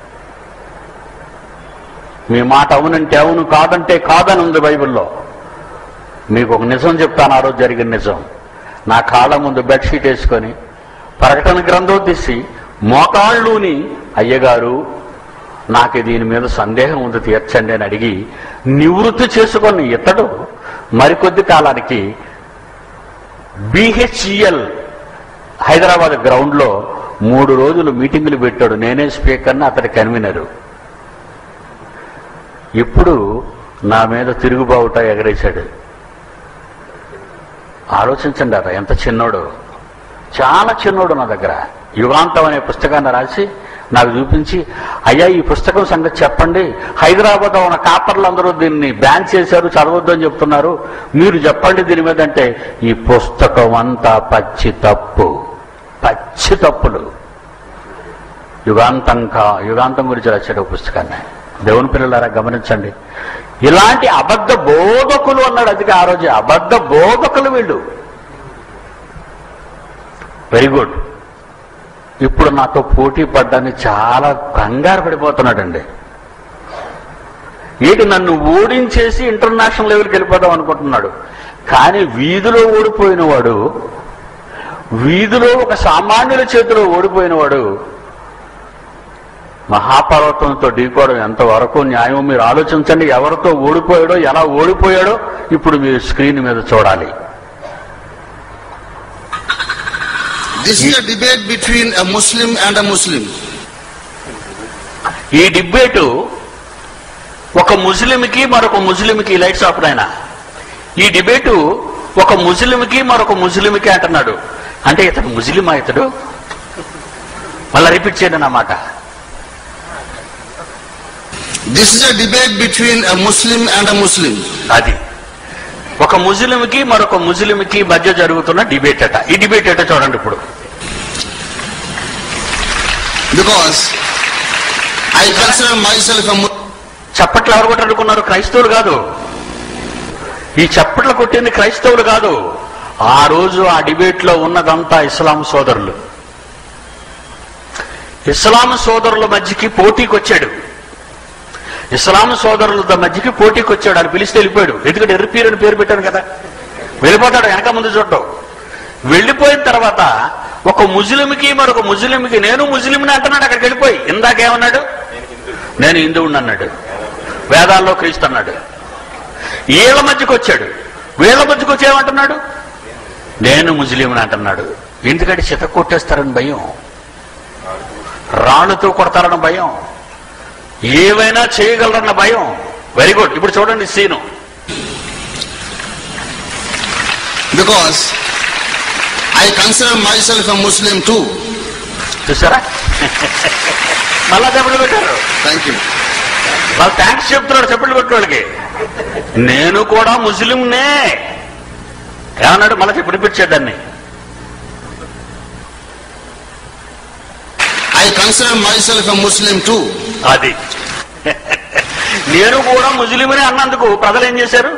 మీ మాట అవునంటే అవును కాదంటే కాదని ఉంది బైబిల్లో మీకు ఒక నిజం చెప్తాను ఆ రోజు జరిగిన నిజం నా కాళ్ళ ముందు బెడ్షీట్ వేసుకొని ప్రకటన గ్రంథం తీసి మోకాళ్ళుని అయ్యగారు నాకు దీని మీద సందేహం ఉంది తీర్చండి అని అడిగి నివృత్తి చేసుకొని ఇతడు మరికొద్ది కాలానికి బిహెచ్ఈఎల్ హైదరాబాద్ గ్రౌండ్లో మూడు రోజులు మీటింగులు పెట్టాడు నేనే స్పీకర్ని అతడి కన్వీనరు ఇప్పుడు నా మీద తిరుగుబావుట ఎగరేశాడు ఆలోచించండి అట ఎంత చిన్నోడు చాలా చిన్నోడు నా దగ్గర యుగాంతం అనే పుస్తకాన్ని రాసి నాకు చూపించి అయ్యా ఈ పుస్తకం సంగతి చెప్పండి హైదరాబాద్ ఉన్న కాపర్లు అందరూ దీన్ని బ్యాన్ చేశారు చదవద్దు అని చెప్తున్నారు మీరు చెప్పండి దీని మీద అంటే ఈ పుస్తకం అంతా పచ్చి తప్పు పచ్చి తప్పులు యుగాంతంక యుగాంతం గురించి రాశాడు ఒక పుస్తకాన్ని దేవుని పిల్లలారా గమనించండి ఇలాంటి అబద్ధ బోధకులు అన్నాడు అందుకే ఆ రోజు అబద్ధ బోధకులు వీళ్ళు వెరీ గుడ్ ఇప్పుడు నాతో పోటీ పడ్డానికి చాలా కంగారు పడిపోతున్నాడండి ఏంటి నన్ను ఓడించేసి ఇంటర్నేషనల్ లెవెల్కి వెళ్ళిపోదాం అనుకుంటున్నాడు కానీ వీధిలో ఓడిపోయిన వాడు వీధిలో ఒక సామాన్యుల చేతిలో ఓడిపోయిన వాడు మహాపర్వతంతో ఢీకోవడం ఎంతవరకు న్యాయం మీరు ఆలోచించండి ఎవరితో ఓడిపోయాడో ఎలా ఓడిపోయాడో ఇప్పుడు మీరు స్క్రీన్ మీద చూడాలి This is a debate between a Muslim and a Muslim. ఈ డిబేటు ఒక ముస్లింకి మరొక ముస్లింకి లైట్స్ ఆఫ్ ఆయన ఈ డిబేటు ఒక ముస్లింకి మరొక ముస్లింకి అంటున్నాడు అంటే ఇతడు ముస్లిమా ఇతడు మళ్ళా రిపీట్ చేయండి నా మాట This is a debate between a Muslim and a Muslim. అది ఒక ముస్లింకి మరొక ముస్లింకి మధ్య జరుగుతున్న డిబేట్ అట ఈ డిబేట్ అట చూడండి ఇప్పుడు Because I consider myself a Muslim. చప్పట్లు ఎవరు కొట్టనుకున్నారు క్రైస్తవులు కాదు ఈ చప్పట్లు కొట్టింది క్రైస్తవులు కాదు ఆ రోజు ఆ డిబేట్ లో ఉన్నదంతా ఇస్లాం సోదరులు ఇస్లాం సోదరుల మధ్యకి పోటీకి వచ్చాడు ఇస్లాం సోదరుల మధ్యకి పోటీకి వచ్చాడు అని పిలిస్తే వెళ్ళిపోయాడు ఎందుకంటే ఎర్రిపీరు అని పేరు పెట్టాను కదా వెళ్ళిపోతాడు వెనక ముందు చూడటం వెళ్ళిపోయిన తర్వాత ఒక ముస్లింకి మరొక ముస్లింకి నేను ముస్లింని అంటున్నాడు అక్కడికి వెళ్ళిపోయి ఇందాకేమన్నాడు నేను హిందువుని అన్నాడు వేదాల్లో క్రీస్తు అన్నాడు వీళ్ళ మధ్యకి వచ్చాడు వీళ్ళ మధ్యకి వచ్చి ఏమంటున్నాడు నేను ముస్లింని అంటున్నాడు ఎందుకంటే చిత కొట్టేస్తారని భయం రాళ్ళతో కొడతారన్న భయం ఏవైనా చేయగలరన్న భయం వెరీ గుడ్ ఇప్పుడు చూడండి scene Because I consider myself a Muslim too. చూసారా మళ్ళా చెప్పలు పెట్టారు Thank you. వాళ్ళు థ్యాంక్స్ చెప్తున్నాడు చెప్పలు పెట్టిన వాళ్ళకి నేను కూడా ముస్లింనే ఏమన్నాడు మళ్ళీ చెప్పి రిపీట్ చేద్దాన్ని I consider myself a Muslim too. అది నేను కూడా ముస్లింనే అన్నందుకు ప్రజలు ఏం చేశారు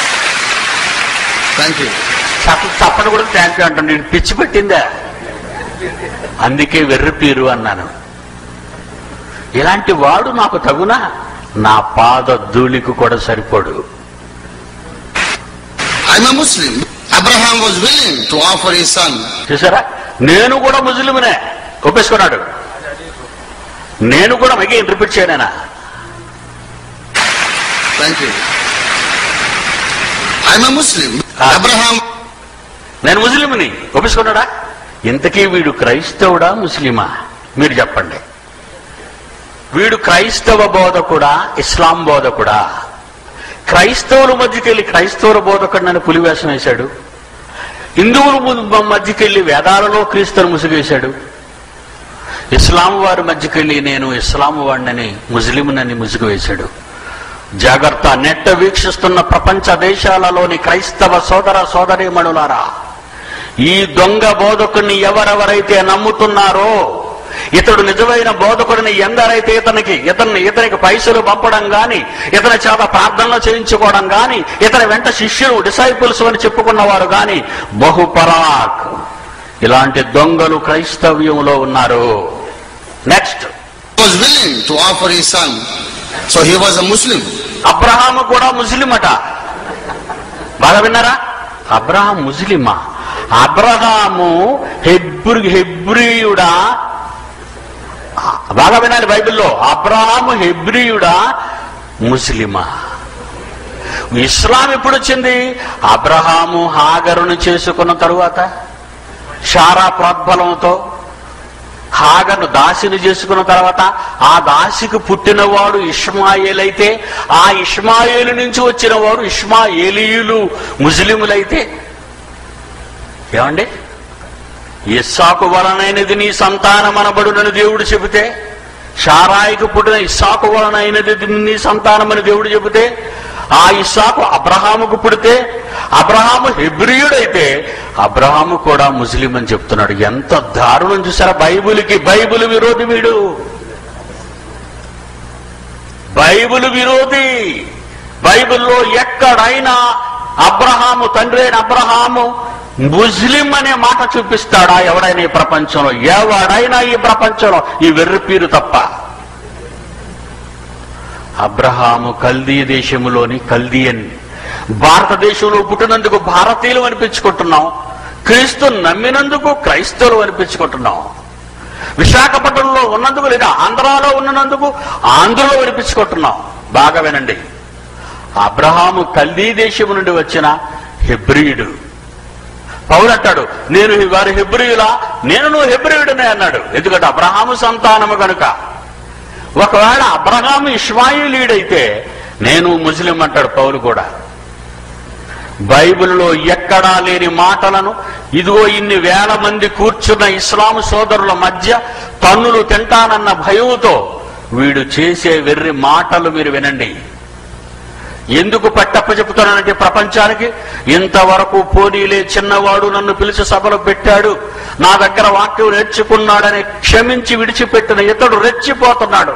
Thank you. చప్ప చప్పటి కూడా థ్యాంక్ యూ అంటాను నేను పిచ్చి పెట్టిందా అందుకే వెర్రిపీరు అన్నాను ఇలాంటి వాడు నాకు తగునా నా పాద ధూళికి కూడా సరిపోడు I'm a Muslim. Abraham was willing to offer his son. చూసారా నేను కూడా ముస్లింనే ఒప్పేసుకున్నాడు నేను కూడా అగైన్ రిపీట్ చేయలేనా Thank you. I'm a Muslim. Ah. Abraham నేను ముస్లింని ఒప్పేసుకున్నాడా ఇంతకీ వీడు క్రైస్తవుడా ముస్లిమా మీరు చెప్పండి వీడు క్రైస్తవ బోధకుడా ఇస్లాం బోధకుడా క్రైస్తవుల మధ్యకెళ్ళి క్రైస్తవుల బోధకుడిని పులివేషం వేశాడు హిందువుల ము- మధ్యకెళ్ళి వేదాలలో క్రీస్తుని ముసుగేశాడు ఇస్లాం వారి మధ్యకెళ్ళి నేను ఇస్లాం వాడినని ముస్లింనని ముసుగు వేశాడు జాగ్రత్త నెట్ట వీక్షిస్తున్న ప్రపంచ దేశాలలోని క్రైస్తవ సోదర సోదరీమణులారా ఈ దొంగ బోధకుడిని ఎవరెవరైతే నమ్ముతున్నారో ఇతడు నిజమైన బోధకుడిని ఎందరైతే ఇతనికి ఇతన్ని ఇతనికి పైసలు పంపడం గాని ఇతని చేత ప్రార్థనలు చేయించుకోవడం గాని ఇతని వెంట శిష్యులు డిసైపుల్స్ అని చెప్పుకున్నవారు గాని బహుపరాక్ ఇలాంటి దొంగలు క్రైస్తవ్యంలో ఉన్నారు next was willing to offer his son. So he was a Muslim. Abraham కూడా ముస్లిం అట బాగా విన్నారా అబ్రహాం ముస్లిమా అబ్రహాము హెబ్రి హెబ్రియుడా బాగా వినాలి బైబిల్లో అబ్రహాము హెబ్రియుడా ముస్లిమా ఇస్లాం ఎప్పుడు వచ్చింది అబ్రహాము హాగరును చేసుకున్న తరువాత షారా ప్రోద్బలంతో హాగను దాసిని చేసుకున్న తర్వాత ఆ దాసికి పుట్టినవాడు ఇష్మాయేల్ అయితే ఆ ఇష్మాయేలు నుంచి వచ్చిన వారు ఇష్మాయేలీయులు ముస్లిములైతే ఏమండి ఇస్సాకు వలనైనది నీ సంతానమనబడునని దేవుడు చెబితే షారాయికి పుట్టిన ఇస్సాకు వలనైనది నీ సంతానమని దేవుడు చెబితే ఆ ఇస్సాకు అబ్రహాముకు పుడితే అబ్రహాము హెబ్రియుడైతే అబ్రహాము కూడా ముస్లిం అని చెప్తున్నాడు ఎంత దారుణం చూసారా బైబిల్కి బైబిల్ విరోధి వీడు బైబిల్ విరోధి బైబిల్లో ఎక్కడైనా అబ్రహాము తండ్రి అయిన అబ్రహాము ముస్లిం అనే మాట చూపిస్తాడా ఎవడైనా ఈ ప్రపంచంలో ఎవడైనా ఈ ప్రపంచంలో ఈ వెర్రిపీరు తప్ప అబ్రహాము కల్దీ దేశములోని కల్దీయన్ భారతదేశంలో పుట్టినందుకు భారతీయులు అనిపించుకుంటున్నాం క్రీస్తు నమ్మినందుకు క్రైస్తవులు అనిపించుకుంటున్నాం విశాఖపట్నంలో ఉన్నందుకు లేదా ఆంధ్రాలో ఉన్నందుకు ఆంధ్రలో వినిపించుకుంటున్నాం బాగా వినండి అబ్రహాము కల్దీ దేశం నుండి వచ్చిన హెబ్రియుడు పౌలు అంటాడు నేను వారి హెబ్రియులా నేను నువ్వు హెబ్రియుడనే అన్నాడు ఎందుకంటే అబ్రహాము సంతానము కనుక ఒకవేళ అబ్రహాము ఇస్మాయిలీడైతే నేను ముస్లిం అంటాడు పౌలు కూడా బైబిల్లో ఎక్కడా లేని మాటలను ఇదిగో ఇన్ని వేల మంది కూర్చున్న ఇస్లాం సోదరుల మధ్య తన్నులు తింటానన్న భయంతో వీడు చేసే వెర్రి మాటలు మీరు వినండి ఎందుకు పట్టప్ప చెబుతానంటే ప్రపంచానికి ఇంతవరకు పోనీలే చిన్నవాడు నన్ను పిలిచి సభలో పెట్టాడు నా దగ్గర వాక్యం నేర్చుకున్నాడని క్షమించి విడిచిపెట్టిన ఇతడు రెచ్చిపోతున్నాడు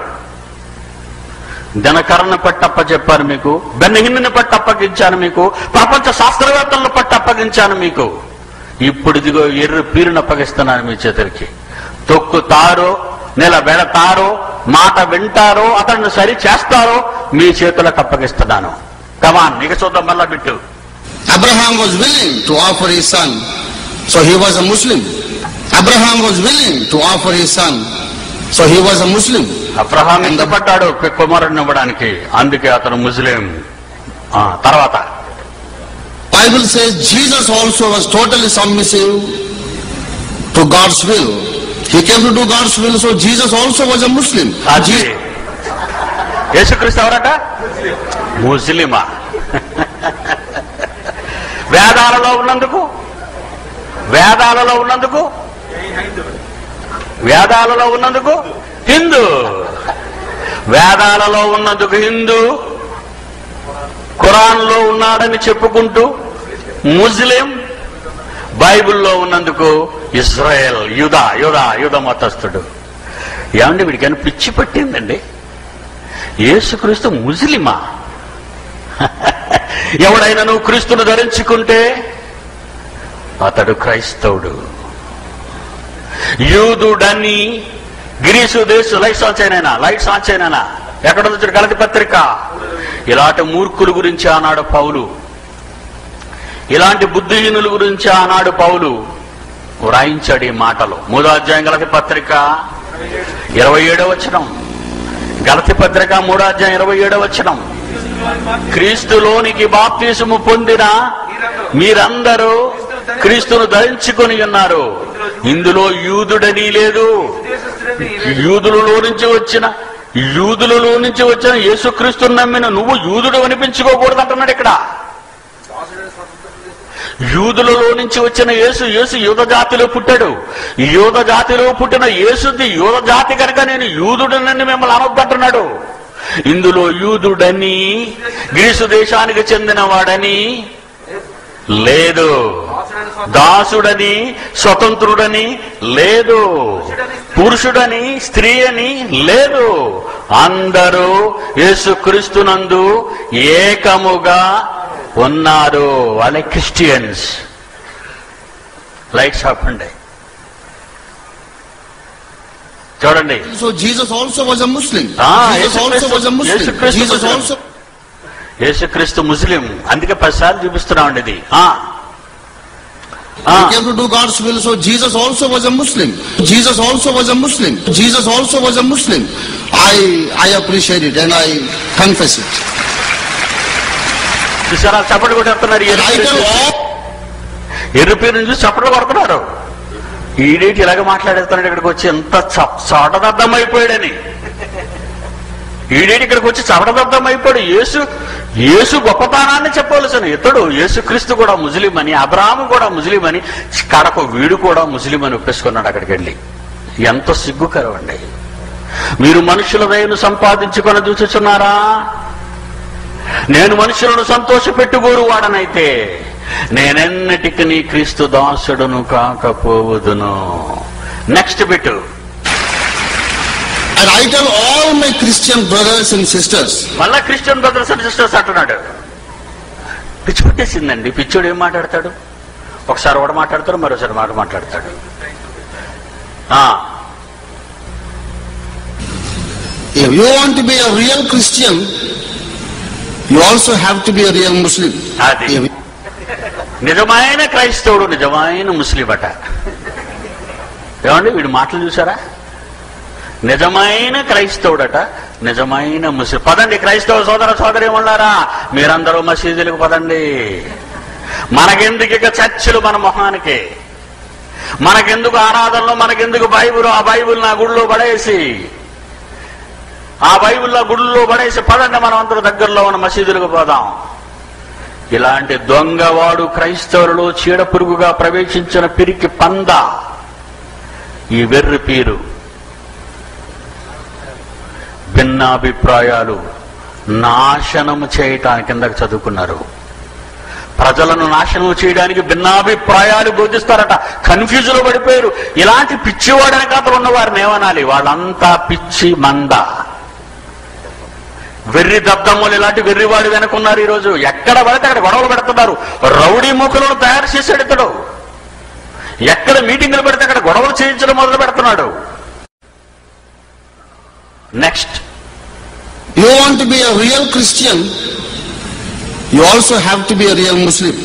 దినకరణ పట్టప్ప చెప్పాను మీకు బెన్నహిన్ని పట్టి అప్పగించాను మీకు ప్రపంచ శాస్త్రవేత్తలను పట్టి అప్పగించాను మీకు ఇప్పుడు ఇదిగో ఎర్ర పీరును అప్పగిస్తున్నాను మీ చేతులకి తొక్కుతారో నిలబెడతారో మాట వింటారో అతన్ని సరి చేస్తారో మీ చేతులకు అప్పగిస్తున్నాను కమాన్ ఇక చూద్దాం మళ్ళా bit Abraham was willing to offer his son, so he was a Muslim. Abraham was willing to offer his son, so he was a Muslim. Abraham ఇష్టపడ్డాడు కుమారుడిని ఇవ్వడానికి అందుకే అతను ముస్లిం ఆ, తర్వాత Bible says Jesus also was totally submissive to God's will. He came to do God's will, so Jesus also was a Muslim. అది యేసుక్రీస్తు ఎవరట ముస్లిమా వేదాలలో ఉన్నందుకు వేదాలలో ఉన్నందుకు వేదాలలో ఉన్నందుకు హిందూ వేదాలలో ఉన్నందుకు హిందూ ఖురాన్లో ఉన్నాడని చెప్పుకుంటూ ముస్లిం బైబిల్లో ఉన్నందుకు ఇజ్రాయెల్ యుధ యుధ యుధ మతస్థుడు ఏమండి వీడికైనా పిచ్చి పట్టిందండి యేసుక్రీస్తు ముస్లిమా ఎవడైనా నువ్వు క్రీస్తును ధరించుకుంటే అతడు క్రైస్తవుడు యూదుడని గ్రీసు దేశ లైట్ సాంచైనా లైట్ సాంచైనా ఎక్కడ నుంచి గలతి పత్రిక ఇలాంటి మూర్ఖుల గురించి ఆనాడు పౌలు ఇలాంటి బుద్ధిహీనుల గురించి ఆనాడు పౌలు వ్రాయించాడు ఈ మాటలు మూడో అధ్యాయం గలతి పత్రిక ఇరవై ఏడో వచనం గలతి పత్రిక మూడో అధ్యాయం ఇరవై ఏడో వచనం క్రీస్తులోనికి బాప్తీసము పొందిన మీరందరూ క్రీస్తును ధరించుకొని ఉన్నారు ఇందులో యూదుడని లేదు యూదులలో నుంచి వచ్చిన యూదులలో నుంచి వచ్చిన యేసుక్రీస్తుని నమ్మిన నువ్వు యూదుడు అనిపించుకోకూడదు అంటున్నాడు ఇక్కడ యూదులలో నుంచి వచ్చిన యేసు యేసు యూద జాతిలో పుట్టాడు యూద జాతిలో పుట్టిన యేసుది యూద జాతి కనుక నేను యూదుడనని మిమ్మల్ని అనొద్దంటున్నాడు ఇందులో యూదుడని గ్రీసు దేశానికి చెందిన వాడని లేదు దాసుడని స్వతంత్రుడని లేదు పురుషుడని స్త్రీ అని లేదు అందరూ యేసుక్రీస్తునందు ఏకముగా ఉన్నారు వాళ్ళే క్రిస్టియన్స్ లైట్స్ ఆపండి చూడండి So Jesus also was a Muslim. Ah, Jesus yes, also Christ- was a Muslim. yes, Christ Jesus Muslim. also యేసుక్రీస్తు ముస్లిం అందుకే పదిసార్లు చూపిస్తున్నామండి ఇది ఆ. ఆ. He came to do God's will, so Jesus also was a Muslim. Jesus also was a Muslim. Jesus also was a Muslim. I I appreciate it and I confess it. చూసారా చప్పటి కొట్టేస్తున్నారు And I tell all ఎర్ర పేరుని చూసి చప్పట్లు కొడుతున్నారు ఈడేటి ఇలాగ మాట్లాడేస్తున్నాడు ఇక్కడికి వచ్చి ఎంత చోటదద్దం అయిపోయాడని ఈడేటి ఇక్కడికి వచ్చి చవటదద్దం అయిపోయాడు యేసు యేసు గొప్పతనాన్ని చెప్పవలసిన ఇతడు యేసుక్రీస్తు కూడా ముస్లిం అని అబ్రాహము కూడా ముస్లిం అని కడకు వీడు కూడా ముస్లిం అని ఒప్పేసుకున్నాడు అక్కడికి వెళ్ళి ఎంత సిగ్గుకరం అండి మీరు మనుషుల దయను సంపాదించుకొని చూచుచున్నారా నేను మనుషులను సంతోషపెట్టుకోరు వాడనైతే నేనెన్నటికి నీ క్రీస్తు దాసుడును కాకపోవదును next bit And I tell all my Christian brothers and sisters, మళ్ళా క్రిస్టియన్ బ్రదర్స్ అండ్ సిస్టర్స్ అంటున్నాడు పిచ్చి పట్టేసిందండి పిచ్చోడు ఏం మాట్లాడతాడు ఒకసారి ఒకటి మాట్లాడతాడు మరోసారి మాట మాట్లాడతాడు ఆ, if you want to be a real Christian, you also have to be a real Muslim. అది If- నిజమైన క్రైస్తవుడు నిజమైన ముస్లిం అట ఏమండి వీడు మాటలు చూసారా నిజమైన క్రైస్తవుడట నిజమైన ముస్లిం పదండి క్రైస్తవ సోదర సోదరి ఉన్నారా మీరందరూ మసీదులకు పదండి మనకెందుకు ఇక చర్చలు మన మొహానికి మనకెందుకు ఆరాధనలు మనకెందుకు బైబుల్ ఆ బైబుల్ నా గుడిలో పడేసి ఆ బైబిల్లో గుడిలో పడేసి పదండి మనం అందరూ దగ్గరలో ఉన్న మసీదులకు పోదాం ఇలాంటి దొంగవాడు క్రైస్తవులలో చీడ పురుగుగా ప్రవేశించిన పిరికి పంద ఈ వెర్రి పీరు భిన్నాభిప్రాయాలు నాశనము చేయటానికి కిందకు చదువుకున్నారు ప్రజలను నాశనం చేయడానికి భిన్నాభిప్రాయాలు బోధిస్తారట కన్ఫ్యూజ్ లో పడిపోయారు ఇలాంటి పిచ్చివాడు వెనకాతలు ఉన్న వారిని ఏమనాలి వాళ్ళంతా పిచ్చి మంద వెర్రి దద్దమ్మలు ఇలాంటి వెర్రివాడు వెనుకున్నారు ఈ రోజు ఎక్కడ పడితే అక్కడ గొడవలు పెడుతున్నారు రౌడీ మూకలను తయారు చేశాడు ఇతడు ఎక్కడ మీటింగులు పెడితే అక్కడ గొడవలు చేయించడం మొదలు పెడుతున్నాడు next you want to be a real Christian, you also have to be a real Muslim.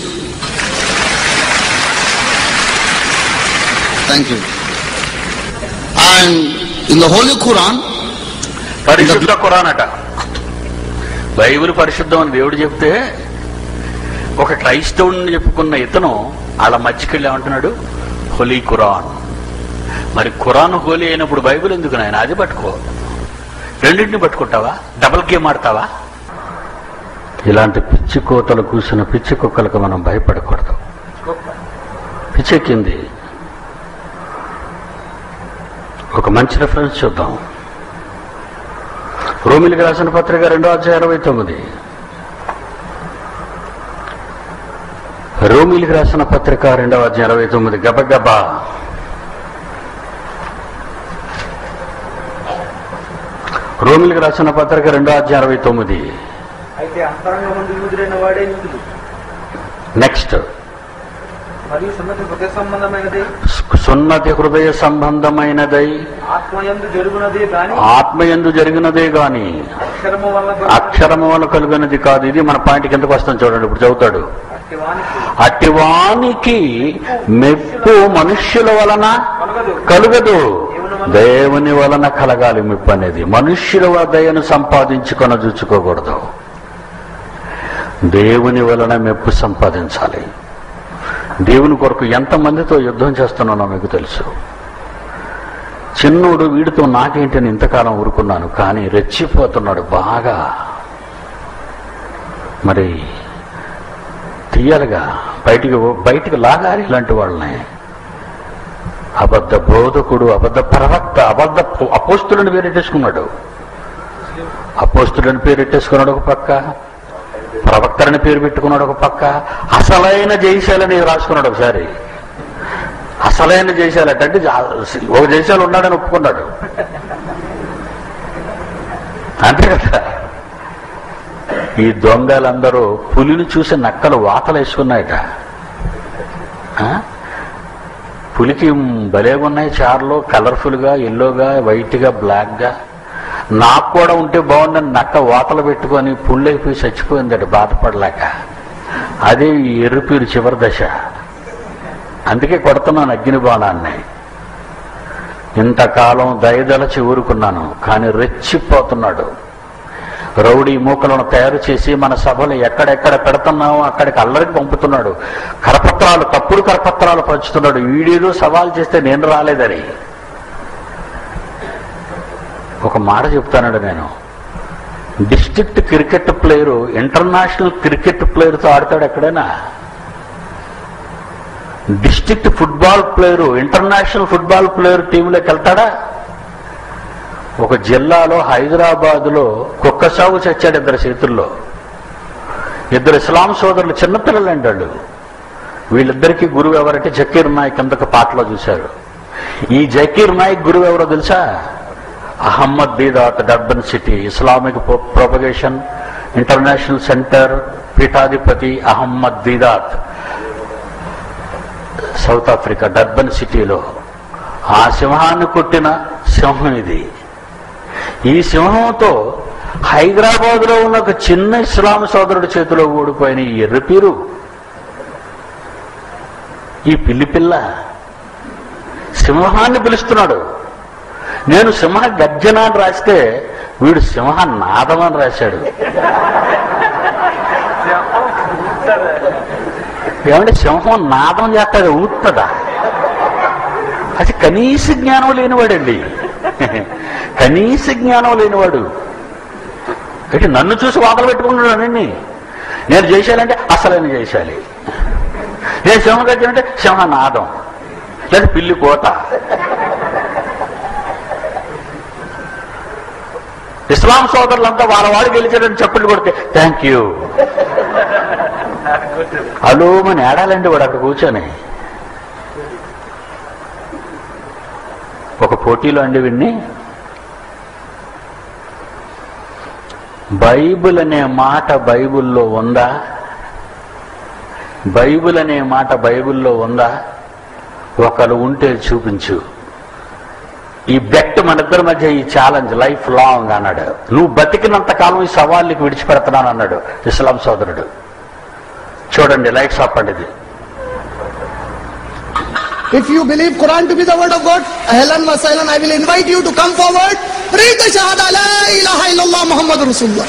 Thank you. And in the Holy Quran, పరిశుద్ధ ఖురాన్ అట బైబిల్ పరిశుద్ధం అని దేవుడు చెప్తే ఒక క్రైస్తవుని చెప్పుకున్న ఇతను వాళ్ళ మధ్యకెళ్ళి ఏమంటున్నాడు హోలీ ఖురాన్ మరి ఖురాన్ హోలీ అయినప్పుడు బైబిల్ ఎందుకు నాయన అది పట్టుకో రెండింటిని పట్టుకుంటావా డబల్ గేమ్ ఆడతావా ఇలాంటి పిచ్చి కోతలు కూసిన పిచ్చి కుక్కలకు మనం భయపడకూడదు పిచ్చెక్కింది ఒక మంచి రెఫరెన్స్ చూద్దాం రోమిలికి రాసిన పత్రిక రెండో అధ్యాయం ఇరవై తొమ్మిది రోమిలికి రాసిన పత్రిక రెండవ అధ్యాయం ఇరవై తొమ్మిది గబగబా రోమిలికి రాసిన పత్రిక రెండో అధ్యాయం ఇరవై తొమ్మిది అయితే అంతరంగ ముందు యూదుడైన వాడే యూదుడు నెక్స్ట్ మరియు సున్నతి హృదయ సంబంధమైనది సున్నతి హృదయ సంబంధమైనదై ఆత్మయందు జరుగునదే గాని ఆత్మయందు జరిగినదే గాని అక్షరము వల్ల అక్షరము వల్ల కలుగునది కాదు ఇది మన పాయింట్ కిందకు వస్తాం చూడండి ఇప్పుడు చదువుతాడు అట్టి వానికి అటివానికి మెప్పు మనుష్యుల వలన కలగదు కలుగదు దేవుని వలన కలగాలి మెప్పు అనేది మనుష్యుల వల్ల దయను సంపాదించుకొన చూచుకోకూడదు దేవుని వలన మెప్పు సంపాదించాలి దేవుని కొరకు ఎంతమందితో యుద్ధం చేస్తున్నానో మీకు తెలుసు చిన్నోడు వీడితో నాకేంటి అని ఇంతకాలం ఊరుకున్నాను కానీ రెచ్చిపోతున్నాడు బాగా మరి తీయాలిగా బయటికి బయటికి లాగాలి ఇలాంటి వాళ్ళని అబద్ధ బోధకుడు అబద్ధ ప్రవక్త అబద్ధ పో- అపోస్తులను పేరెట్టేసుకున్నాడు అపోస్తులను పేరెట్టేసుకున్నాడు ఒక పక్క ప్రవక్తలని పేరు పెట్టుకున్నాడు ఒక పక్క అసలైన జయశాలని రాసుకున్నాడు ఒకసారి అసలైన జయశాల అంటే జా- ఒక జయశాల ఉన్నాడని ఒప్పుకున్నాడు అంతే కదా ఈ దొంగలందరూ పులిని చూసి నక్కలు వాతలు వేసుకున్నాయట ఆ? పులికి భలేగా ఉన్నాయి చార్లు కలర్ఫుల్గా ఎల్లోగా వైట్గా బ్లాక్గా నాకు కూడా ఉంటే బాగుందని నక్క వాతలు పెట్టుకొని పుల్లైపోయి చచ్చిపోయిందట బాధపడలేక అదే ఈ ఎర్రిపీరు చివరి దశ అందుకే కొడుతున్నాను అగ్ని బాణాన్ని ఇంతకాలం దయదలచి ఊరుకున్నాను కానీ రెచ్చిపోతున్నాడు రౌడీ మూకలను తయారు చేసి మన సభలు ఎక్కడెక్కడ పెడుతున్నామో అక్కడికి అల్లరికి పంపుతున్నాడు కరపత్రాలు తప్పుడు కరపత్రాలు పంచుతున్నాడు వీడియోలో సవాల్ చేస్తే నేను రాలేదని ఒక మాట చెప్తానండి నేను district cricket player international cricket ప్లేయర్తో ఆడతాడు ఎక్కడైనా district football player international football player టీంలోకి వెళ్తాడా ఒక జిల్లాలో హైదరాబాదులో కుక్క సాగు చచ్చాడు ఇద్దరు చేతుల్లో ఇద్దరు ఇస్లాం సోదరులు చిన్నపిల్లలు అండి వాళ్ళు వీళ్ళిద్దరికీ గురువు ఎవరంటే జకీర్ నాయక్ కిందకు పాటలో చూశారు ఈ జకీర్ నాయక్ గురువు ఎవరో తెలుసా Ahmed Deedat Durban city Islamic propagation international centre పీఠాధిపతి Ahmed Deedat South Africa Durban సిటీలో ఆ సింహాన్ని కొట్టిన సింహం ఇది ఈ సింహంతో హైదరాబాద్ లో ఉన్న ఒక చిన్న ఇస్లాం సోదరుడి చేతిలో ఓడిపోయిన ఈ ఎర్రపీరు ఈ పిల్లి పిల్ల సింహాన్ని పిలుస్తున్నాడు నేను సింహ గర్జన అని రాస్తే వీడు సింహ నాదం అని రాశాడు ఏమంటే సింహం నాదం చేస్తాడు ఊత్తదా అది కనీస జ్ఞానం లేనివాడండి కనీస జ్ఞానం లేనివాడు అంటే నన్ను చూసి వాతలు పెట్టుకుంటున్నానండి నేను చేశానంటే అసలైన చేశాలి నేను సింహం గర్జనంటే సింహ నాదం లేదా పిల్లి కోత ఇస్లాం సోదరులంతా వాళ్ళ వాడు గెలిచాడని చప్పట్లు కొడితే థ్యాంక్ యూ హలో మన ఏడాలండి వాడు అక్కడ కూర్చొని ఒక పోటీలో అండి విన్ని బైబిల్ అనే మాట బైబిల్లో ఉందా బైబిల్ అనే మాట బైబిల్లో ఉందా ఒకరు ఉంటే చూపించు ఈ బెట్ మన ఇద్దరి మధ్య ఈ ఛాలెంజ్ లైఫ్ లాంగ్ అన్నాడు నువ్వు బతికినంత కాలం ఈ సవాళ్ళకి విడిచిపెడుతున్నాను అన్నాడు ఇస్లాం సోదరుడు చూడండి లైట్స్ ఆఫ్ అండి ఇది If you believe Quran to be the word of God, ahlan wa sahlan, I will invite you to come forward. Read the Shahada, La ilaha illallah Muhammad Rasulullah.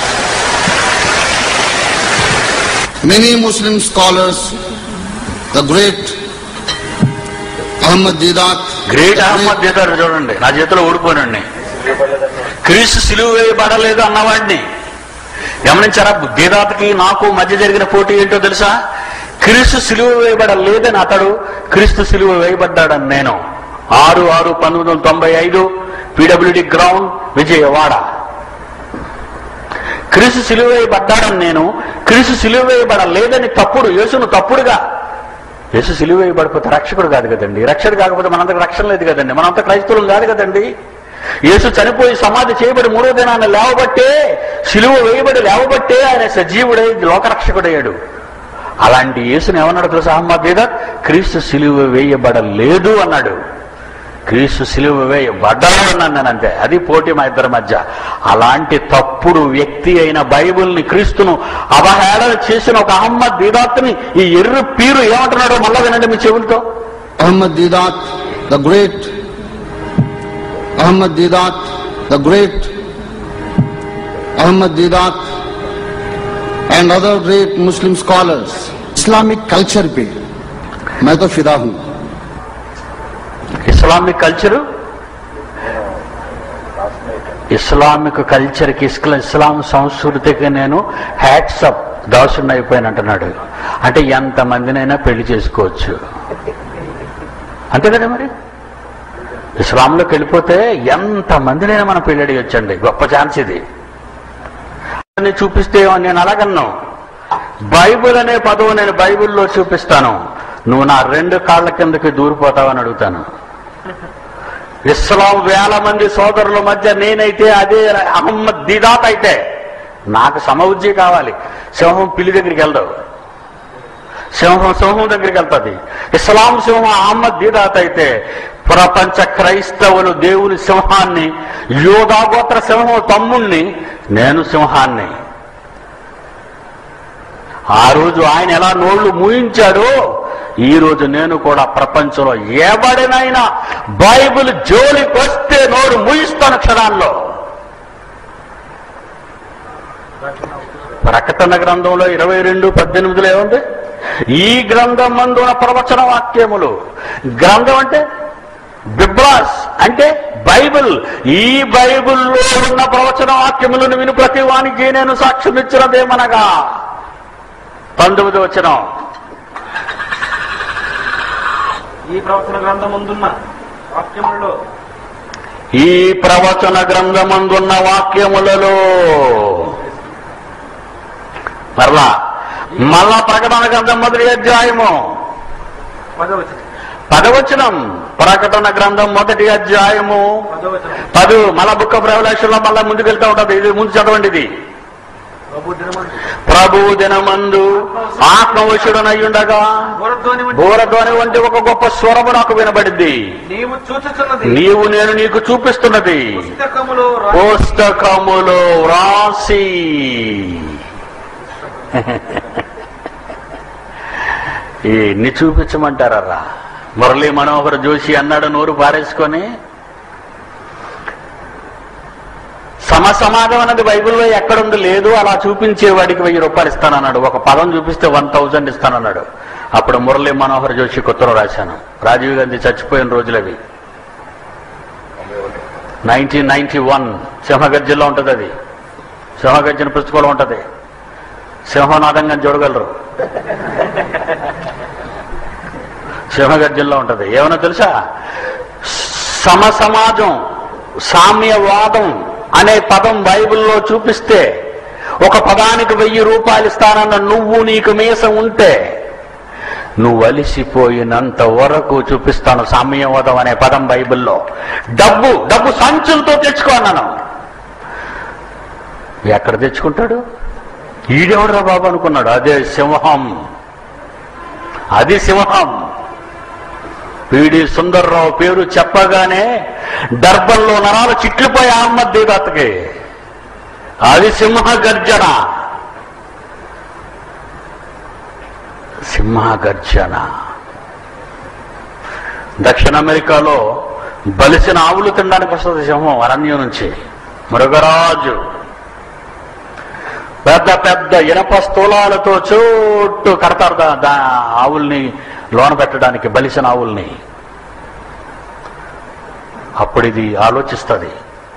Many Muslim scholars, the great Ahmad Didat, great Ahmed చేతారు చూడండి నా చేతిలో ఓడిపోయినండి క్రీస్తు సిలువ వేయబడలేదు అన్నవాడిని గమనించారా దీదాతకి నాకు మధ్య జరిగిన పోటీ ఏంటో తెలుసా క్రీస్తు సిలువ వేయబడలేదని అతడు క్రీస్తు సిలువ వేయబడ్డాడని నేను ఆరు ఆరు పంతొమ్మిది వందల తొంభై ఐదు పీడబ్ల్యూడి గ్రౌండ్ విజయవాడ క్రీస్తు సిలువ వేయబడ్డాడని నేను క్రీస్తు సిలువ వేయబడలేదని తప్పుడు యేసును తప్పుడుగా యేసు సిలువ వేయబడిపోతే రక్షకుడు కాదు కదండి రక్షకుడు కాకపోతే మనంతకు రక్షణ లేదు కదండి మనంత క్రైస్తవులం కాదు కదండి యేసు చనిపోయి సమాధి చేయబడి మూడో దినాన్ని లేవబట్టే సిలువ వేయబడి లేవబట్టే ఆయన సజీవుడై లోకరక్షకుడయ్యాడు అలాంటి యేసుని ఏమన్నాడు తెలుసా అహ్మద్ బీదర్ క్రీస్తు సిలువ వేయబడలేదు అన్నాడు క్రీస్తు సిలువ వేయబడ్డాడు అన్నాను నేను అంతే అది పోటీ మా ఇద్దరి మధ్య అలాంటి తప్పుడు వ్యక్తి అయిన బైబిల్ని క్రీస్తును అవహేళన చేసిన ఒక అహమ్మద్ దీదాత్ని ఈ ఎర్ర పీరు ఏమంటున్నాడో మళ్ళా వినండి మీ చెవులతో Ahmad Didat, the great Ahmad Didat, the great Ahmad Didat, and other great Muslim scholars, Islamic culture पे मैं तो फिदा हूं ఇస్లామిక్ కల్చరు ఇస్లామిక్ కల్చర్కి ఇస్లా ఇస్లాం సంస్కృతికి నేను హ్యాట్సప్ దాసుని అయిపోయాను అంటున్నాడు అంటే ఎంతమందినైనా పెళ్లి చేసుకోవచ్చు అంతే కదా మరి ఇస్లాంలోకి వెళ్ళిపోతే ఎంతమందినైనా మనం పెళ్లి అడిగొచ్చండి గొప్ప ఛాన్స్ ఇది అని చూపిస్తే నేను అలాగన్నాను బైబిల్ అనే పదవు నేను బైబిల్లో చూపిస్తాను నువ్వు నా రెండు కాళ్ళ కిందకి దూరిపోతావని అడుగుతాను ఇస్లాం వేల మంది సోదరుల మధ్య నేనైతే అదే అహమ్మద్ దిదాత్ అయితే నాకు సమవుజ్జి కావాలి సింహం పిల్లి దగ్గరికి వెళ్దావు సింహం సింహం దగ్గరికి వెళ్తుంది ఇస్లాం సింహం అహమ్మద్ దీదాత్ అయితే ప్రపంచ క్రైస్తవులు దేవుని సింహాన్ని యోగాగోత్ర సింహం తమ్ముణ్ణి నేను సింహాన్ని ఆ రోజు ఆయన ఎలా నోళ్లు మూయించాడో ఈ రోజు నేను కూడా ప్రపంచంలో ఎవడినైనా బైబిల్ జోలికి వస్తే నోరు మూయిస్తాను క్షణాల్లో ప్రకటన గ్రంథంలో ఇరవై రెండు పద్దెనిమిదిలో ఏముంది ఈ గ్రంథం మందున ప్రవచన వాక్యములు గ్రంథం అంటే బిబ్రాస్ అంటే బైబిల్ ఈ బైబిల్లో ఉన్న ప్రవచన వాక్యములను విని ప్రతి వానికి నేను సాక్ష్యం ఇచ్చినదేమనగా పంతొమ్మిది వచ్చిన ఈ ప్రవచన గ్రంథం ముందున్న వాక్యములలో ఈ ప్రవచన గ్రంథమందున్న వాక్యములలో మరలా మళ్ళా ప్రకటన గ్రంథం మొదటి అధ్యాయము పదవచనం పదవచనం ప్రకటన గ్రంథం మొదటి అధ్యాయము పదవచనం పదు మళ్ళా బుక్ ఆఫ్ రెవల్యూషన్ లో మళ్ళా ముందుకు వెళ్తా ఉంటది ఇది ముందు చదవండి ఇది ప్రభు దినమందు ప్రభు దినమందు ఆత్మవశుడనయ్యుండగా బోరధ్వని వంటి బోరధ్వని వంటి ఒక గొప్ప స్వరము నాకు వినబడింది నీవు చూచుచున్నది నీవు నేను నీకు చూపిస్తున్నది పుస్తకములో రా- పుస్తకములో వ్రాసి ఎన్ని చూపించమంటారా మురళీ మనోహర్ జోషి అన్నాడు నోరు పారేసుకొని సమసమాజం అన్నది బైబిల్లో ఎక్కడుంది లేదు అలా చూపించే వాడికి వెయ్యి రూపాయలు ఇస్తానన్నాడు ఒక పదం చూపిస్తే వన్ థౌజండ్ ఇస్తానన్నాడు అప్పుడు మురళీ మనోహర్ జోషికి ఉత్తరం రాశాను రాజీవ్ గాంధీ చచ్చిపోయిన రోజులవి నైన్టీన్ నైన్టీ వన్ సింహగర్జల్లో ఉంటుంది అది సింహగర్జన పుస్తకంలో ఉంటుంది సింహనాదంగా చూడగలరు సింహగర్జల్లో ఉంటుంది ఏమన్నా తెలుసా సమ సమాజం సామ్యవాదం అనే పదం బైబిల్లో చూపిస్తే ఒక పదానికి వెయ్యి రూపాయలు ఇస్తానన్న నువ్వు నీకు మీసం ఉంటే నువ్వు అలిసిపోయినంత వరకు చూపిస్తాను సామ్యవాదం అనే పదం బైబిల్లో డబ్బు డబ్బు సంచులతో తెచ్చుకో అన్నాను ఎక్కడ తెచ్చుకుంటాడు ఈడెవడరా బాబు అనుకున్నాడు అదే సింహం అది సింహం పీడి సుందర్రావు పేరు చెప్పగానే దర్భంలో నరాలు చిట్లిపోయి అహ్మద్ దీదాత్కి అది సింహ గర్జన సింహ గర్జన దక్షిణ అమెరికాలో బలిసిన ఆవులు తినడానికి వస్తుంది సింహం అరణ్యం నుంచి మృగరాజు పెద్ద పెద్ద ఇనప స్థూలాలతో చుట్టూ కడతారు దా- దా ఆవుల్ని లోన పెట్టడానికి బలిసిన ఆవుల్ని అప్పుడు ఇది ఆలోచిస్తుంది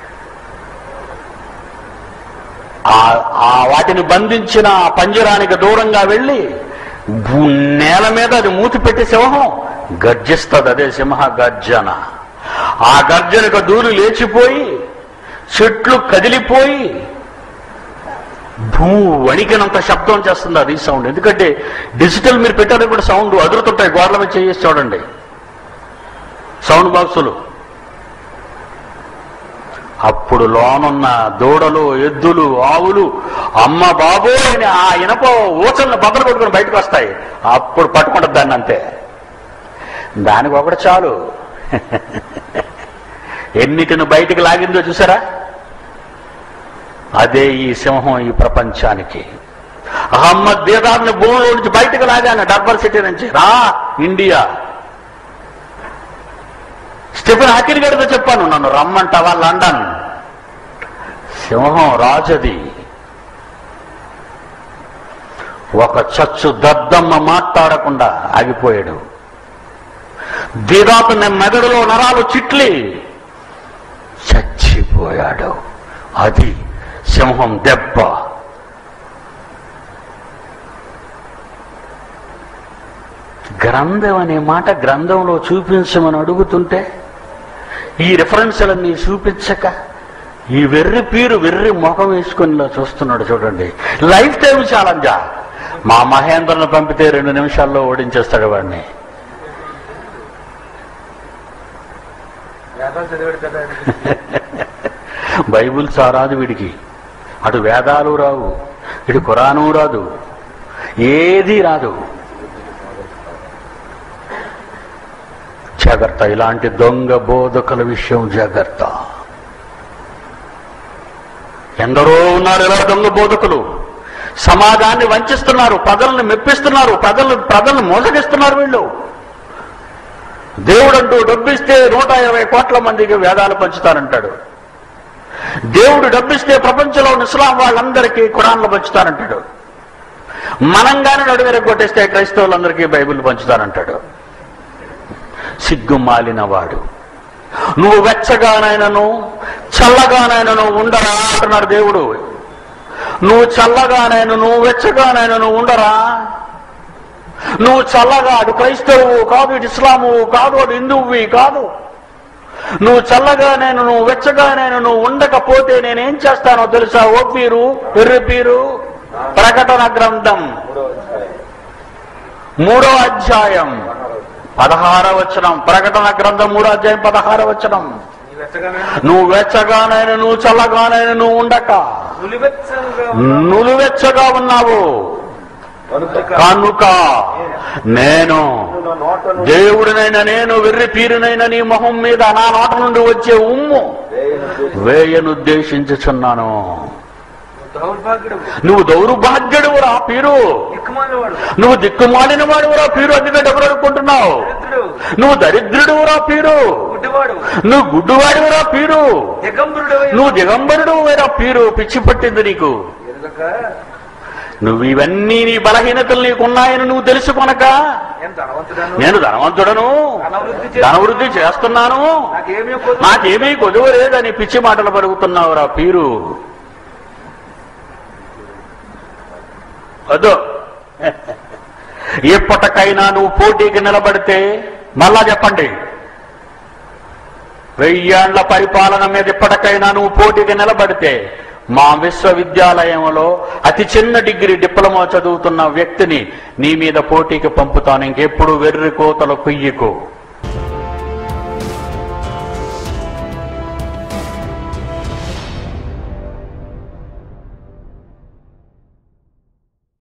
ఆ- ఆ వాటిని బంధించిన ఆ పంజరానికి దూరంగా వెళ్ళి భూ- నేల మీద అది మూతి పెట్టి సింహం గర్జిస్తుంది అదే సింహ గర్జన ఆ గర్జనకు దూరి లేచిపోయి చెట్లు కదిలిపోయి భూ వణికినంత శబ్దం చేస్తుంది అది సౌండ్ ఎందుకంటే డిజిటల్ మీరు పెట్టారు కూడా సౌండ్ అదురుతుంటాయి గోడల మీద చేసి చూడండి సౌండ్ బాక్సులు అప్పుడు లోనున్న దూడలు ఎద్దులు ఆవులు అమ్మ బాబో అని ఆ ఇనప ఊచలను బద్దలు కొట్టుకుని బయటకు వస్తాయి అప్పుడు పట్టుకుంటుంది దాన్ని అంతే దానికి ఒకటి చాలు ఎన్నిటిని బయటికి లాగిందో చూసారా అదే ఈ సింహం ఈ ప్రపంచానికి అహమ్మద్ దీదార్ని భూమిలో నుంచి బయటకు లాగాను డర్బర్ సిటీ నుంచి రా ఇండియా స్టెఫెన్ హాకిన్ గారితో చెప్పాను నన్ను రమ్మంటావా లండన్ సింహం రాజది ఒక చచ్చు దద్దమ్మ మాట్లాడకుండా ఆగిపోయాడు దీదాపు మెదడులో నరాలు చిట్లి చచ్చిపోయాడు అది సింహం దెబ్బ గ్రంథం అనే మాట గ్రంథంలో చూపించమని అడుగుతుంటే ఈ రిఫరెన్స్లన్నీ చూపించక ఈ వెర్రి పీరు వెర్రి ముఖం వేసుకొని ఇలా చూస్తున్నాడు చూడండి లైఫ్ టైం ఛాలెంజా మా మహేంద్రను పంపితే రెండు నిమిషాల్లో ఓడించేస్తాడు వాడిని వేదాలు చదివాడు కదా బైబుల్ సారాదు వీడికి అటు వేదాలు రావు ఇటు ఖురాను రాదు ఏది రాదు జాగ్రత్త ఇలాంటి దొంగ బోధకుల విషయం జాగ్రత్త ఎందరో ఉన్నారు ఇలా దొంగ బోధకులు సమాజాన్ని వంచిస్తున్నారు ప్రజలను మెప్పిస్తున్నారు ప్రజలు ప్రజలను మోసగిస్తున్నారు వీళ్ళు దేవుడంటూ డబ్బిస్తే నూట ఇరవై కోట్ల మందికి వేదాలు పంచుతానంటాడు దేవుడు డబ్బిస్తే ప్రపంచంలో ఉన్న ఇస్లాం వాళ్ళందరికీ ఖురాన్లు పంచుతానంటాడు మనంగానే నడువేర కొట్టేస్తే క్రైస్తవులందరికీ బైబిల్ పంచుతానంటాడు సిగ్గుమాలిన వాడు నువ్వు వెచ్చగానైనను చల్లగానైనను ఉండరా అంటున్నాడు దేవుడు నువ్వు చల్లగానైనా నువ్వు వెచ్చగానైనా నువ్వు ఉండరా నువ్వు చల్లగా అటు క్రైస్తవు కాదు ఇటు ఇస్లాము కాదు అటు హిందువువి కాదు నువ్వు చల్లగా నేను నువ్వు వెచ్చగా నేను నువ్వు ఉండకపోతే నేనేం చేస్తానో తెలుసా ఓ పీరు ఎర్రి పీరు ప్రకటన గ్రంథం మూడో అధ్యాయం పదహార వచనం ప్రకటన గ్రంథం మూడో అధ్యాయం పదహార వచనం నీ వెచ్చగానే నువ్వు వెచ్చగానైనా నువ్వు చల్లగానైనా నువ్వు ఉండక నులివెచ్చగా నులువెచ్చగా ఉన్నావు కనుక నేను దేవుడినైన నేను వెర్రి పీరునైన నీ మొహం మీద నా నోట నుండి వచ్చే ఉమ్ము వేయనుద్దేశించుచున్నాను దౌర్భాగ్యుడు నువ్వు దౌర్భాగ్యుడువురా పీరు దిక్కుమాలినవాడు నువ్వు దిక్కుమాలిన వాడువురా పీరు అందుకే డబ్బులు అడుక్కుంటున్నావు దరిద్రుడు నువ్వు దరిద్రుడువురా పీరు గుడ్డివాడు నువ్వు గుడ్డువాడివురా పీరు దిగంబరుడు నువ్వు దిగంబరుడు వేరా పీరు పిచ్చి పట్టింది నీకు ఎరుగక నువ్వు ఇవన్నీ నీ బలహీనతలు నీకున్నాయని నువ్వు తెలుసుకొనక నేను ధనవంతుడను నేను ధనవంతుడను ధనవృద్ధి చేసి ధనవృద్ధి చేస్తున్నాను నాకేమీ కొద్దు నాకేమీ కొదువ లేదని పిచ్చి మాటలు పలుకుతున్నావురా పీరు వద్దు ఎప్పటికైనా నువ్వు పోటీకి నిలబడితే మళ్ళా చెప్పండి వెయ్యేండ్ల పరిపాలన మీద ఇప్పటికైనా నువ్వు పోటీకి నిలబడితే మా విశ్వవిద్యాలయంలో అతి చిన్న డిగ్రీ డిప్లొమా చదువుతున్న వ్యక్తిని నీ మీద పోటీకి పంపుతాను ఇంకెప్పుడు వెర్రి కోతలు కుయ్యకు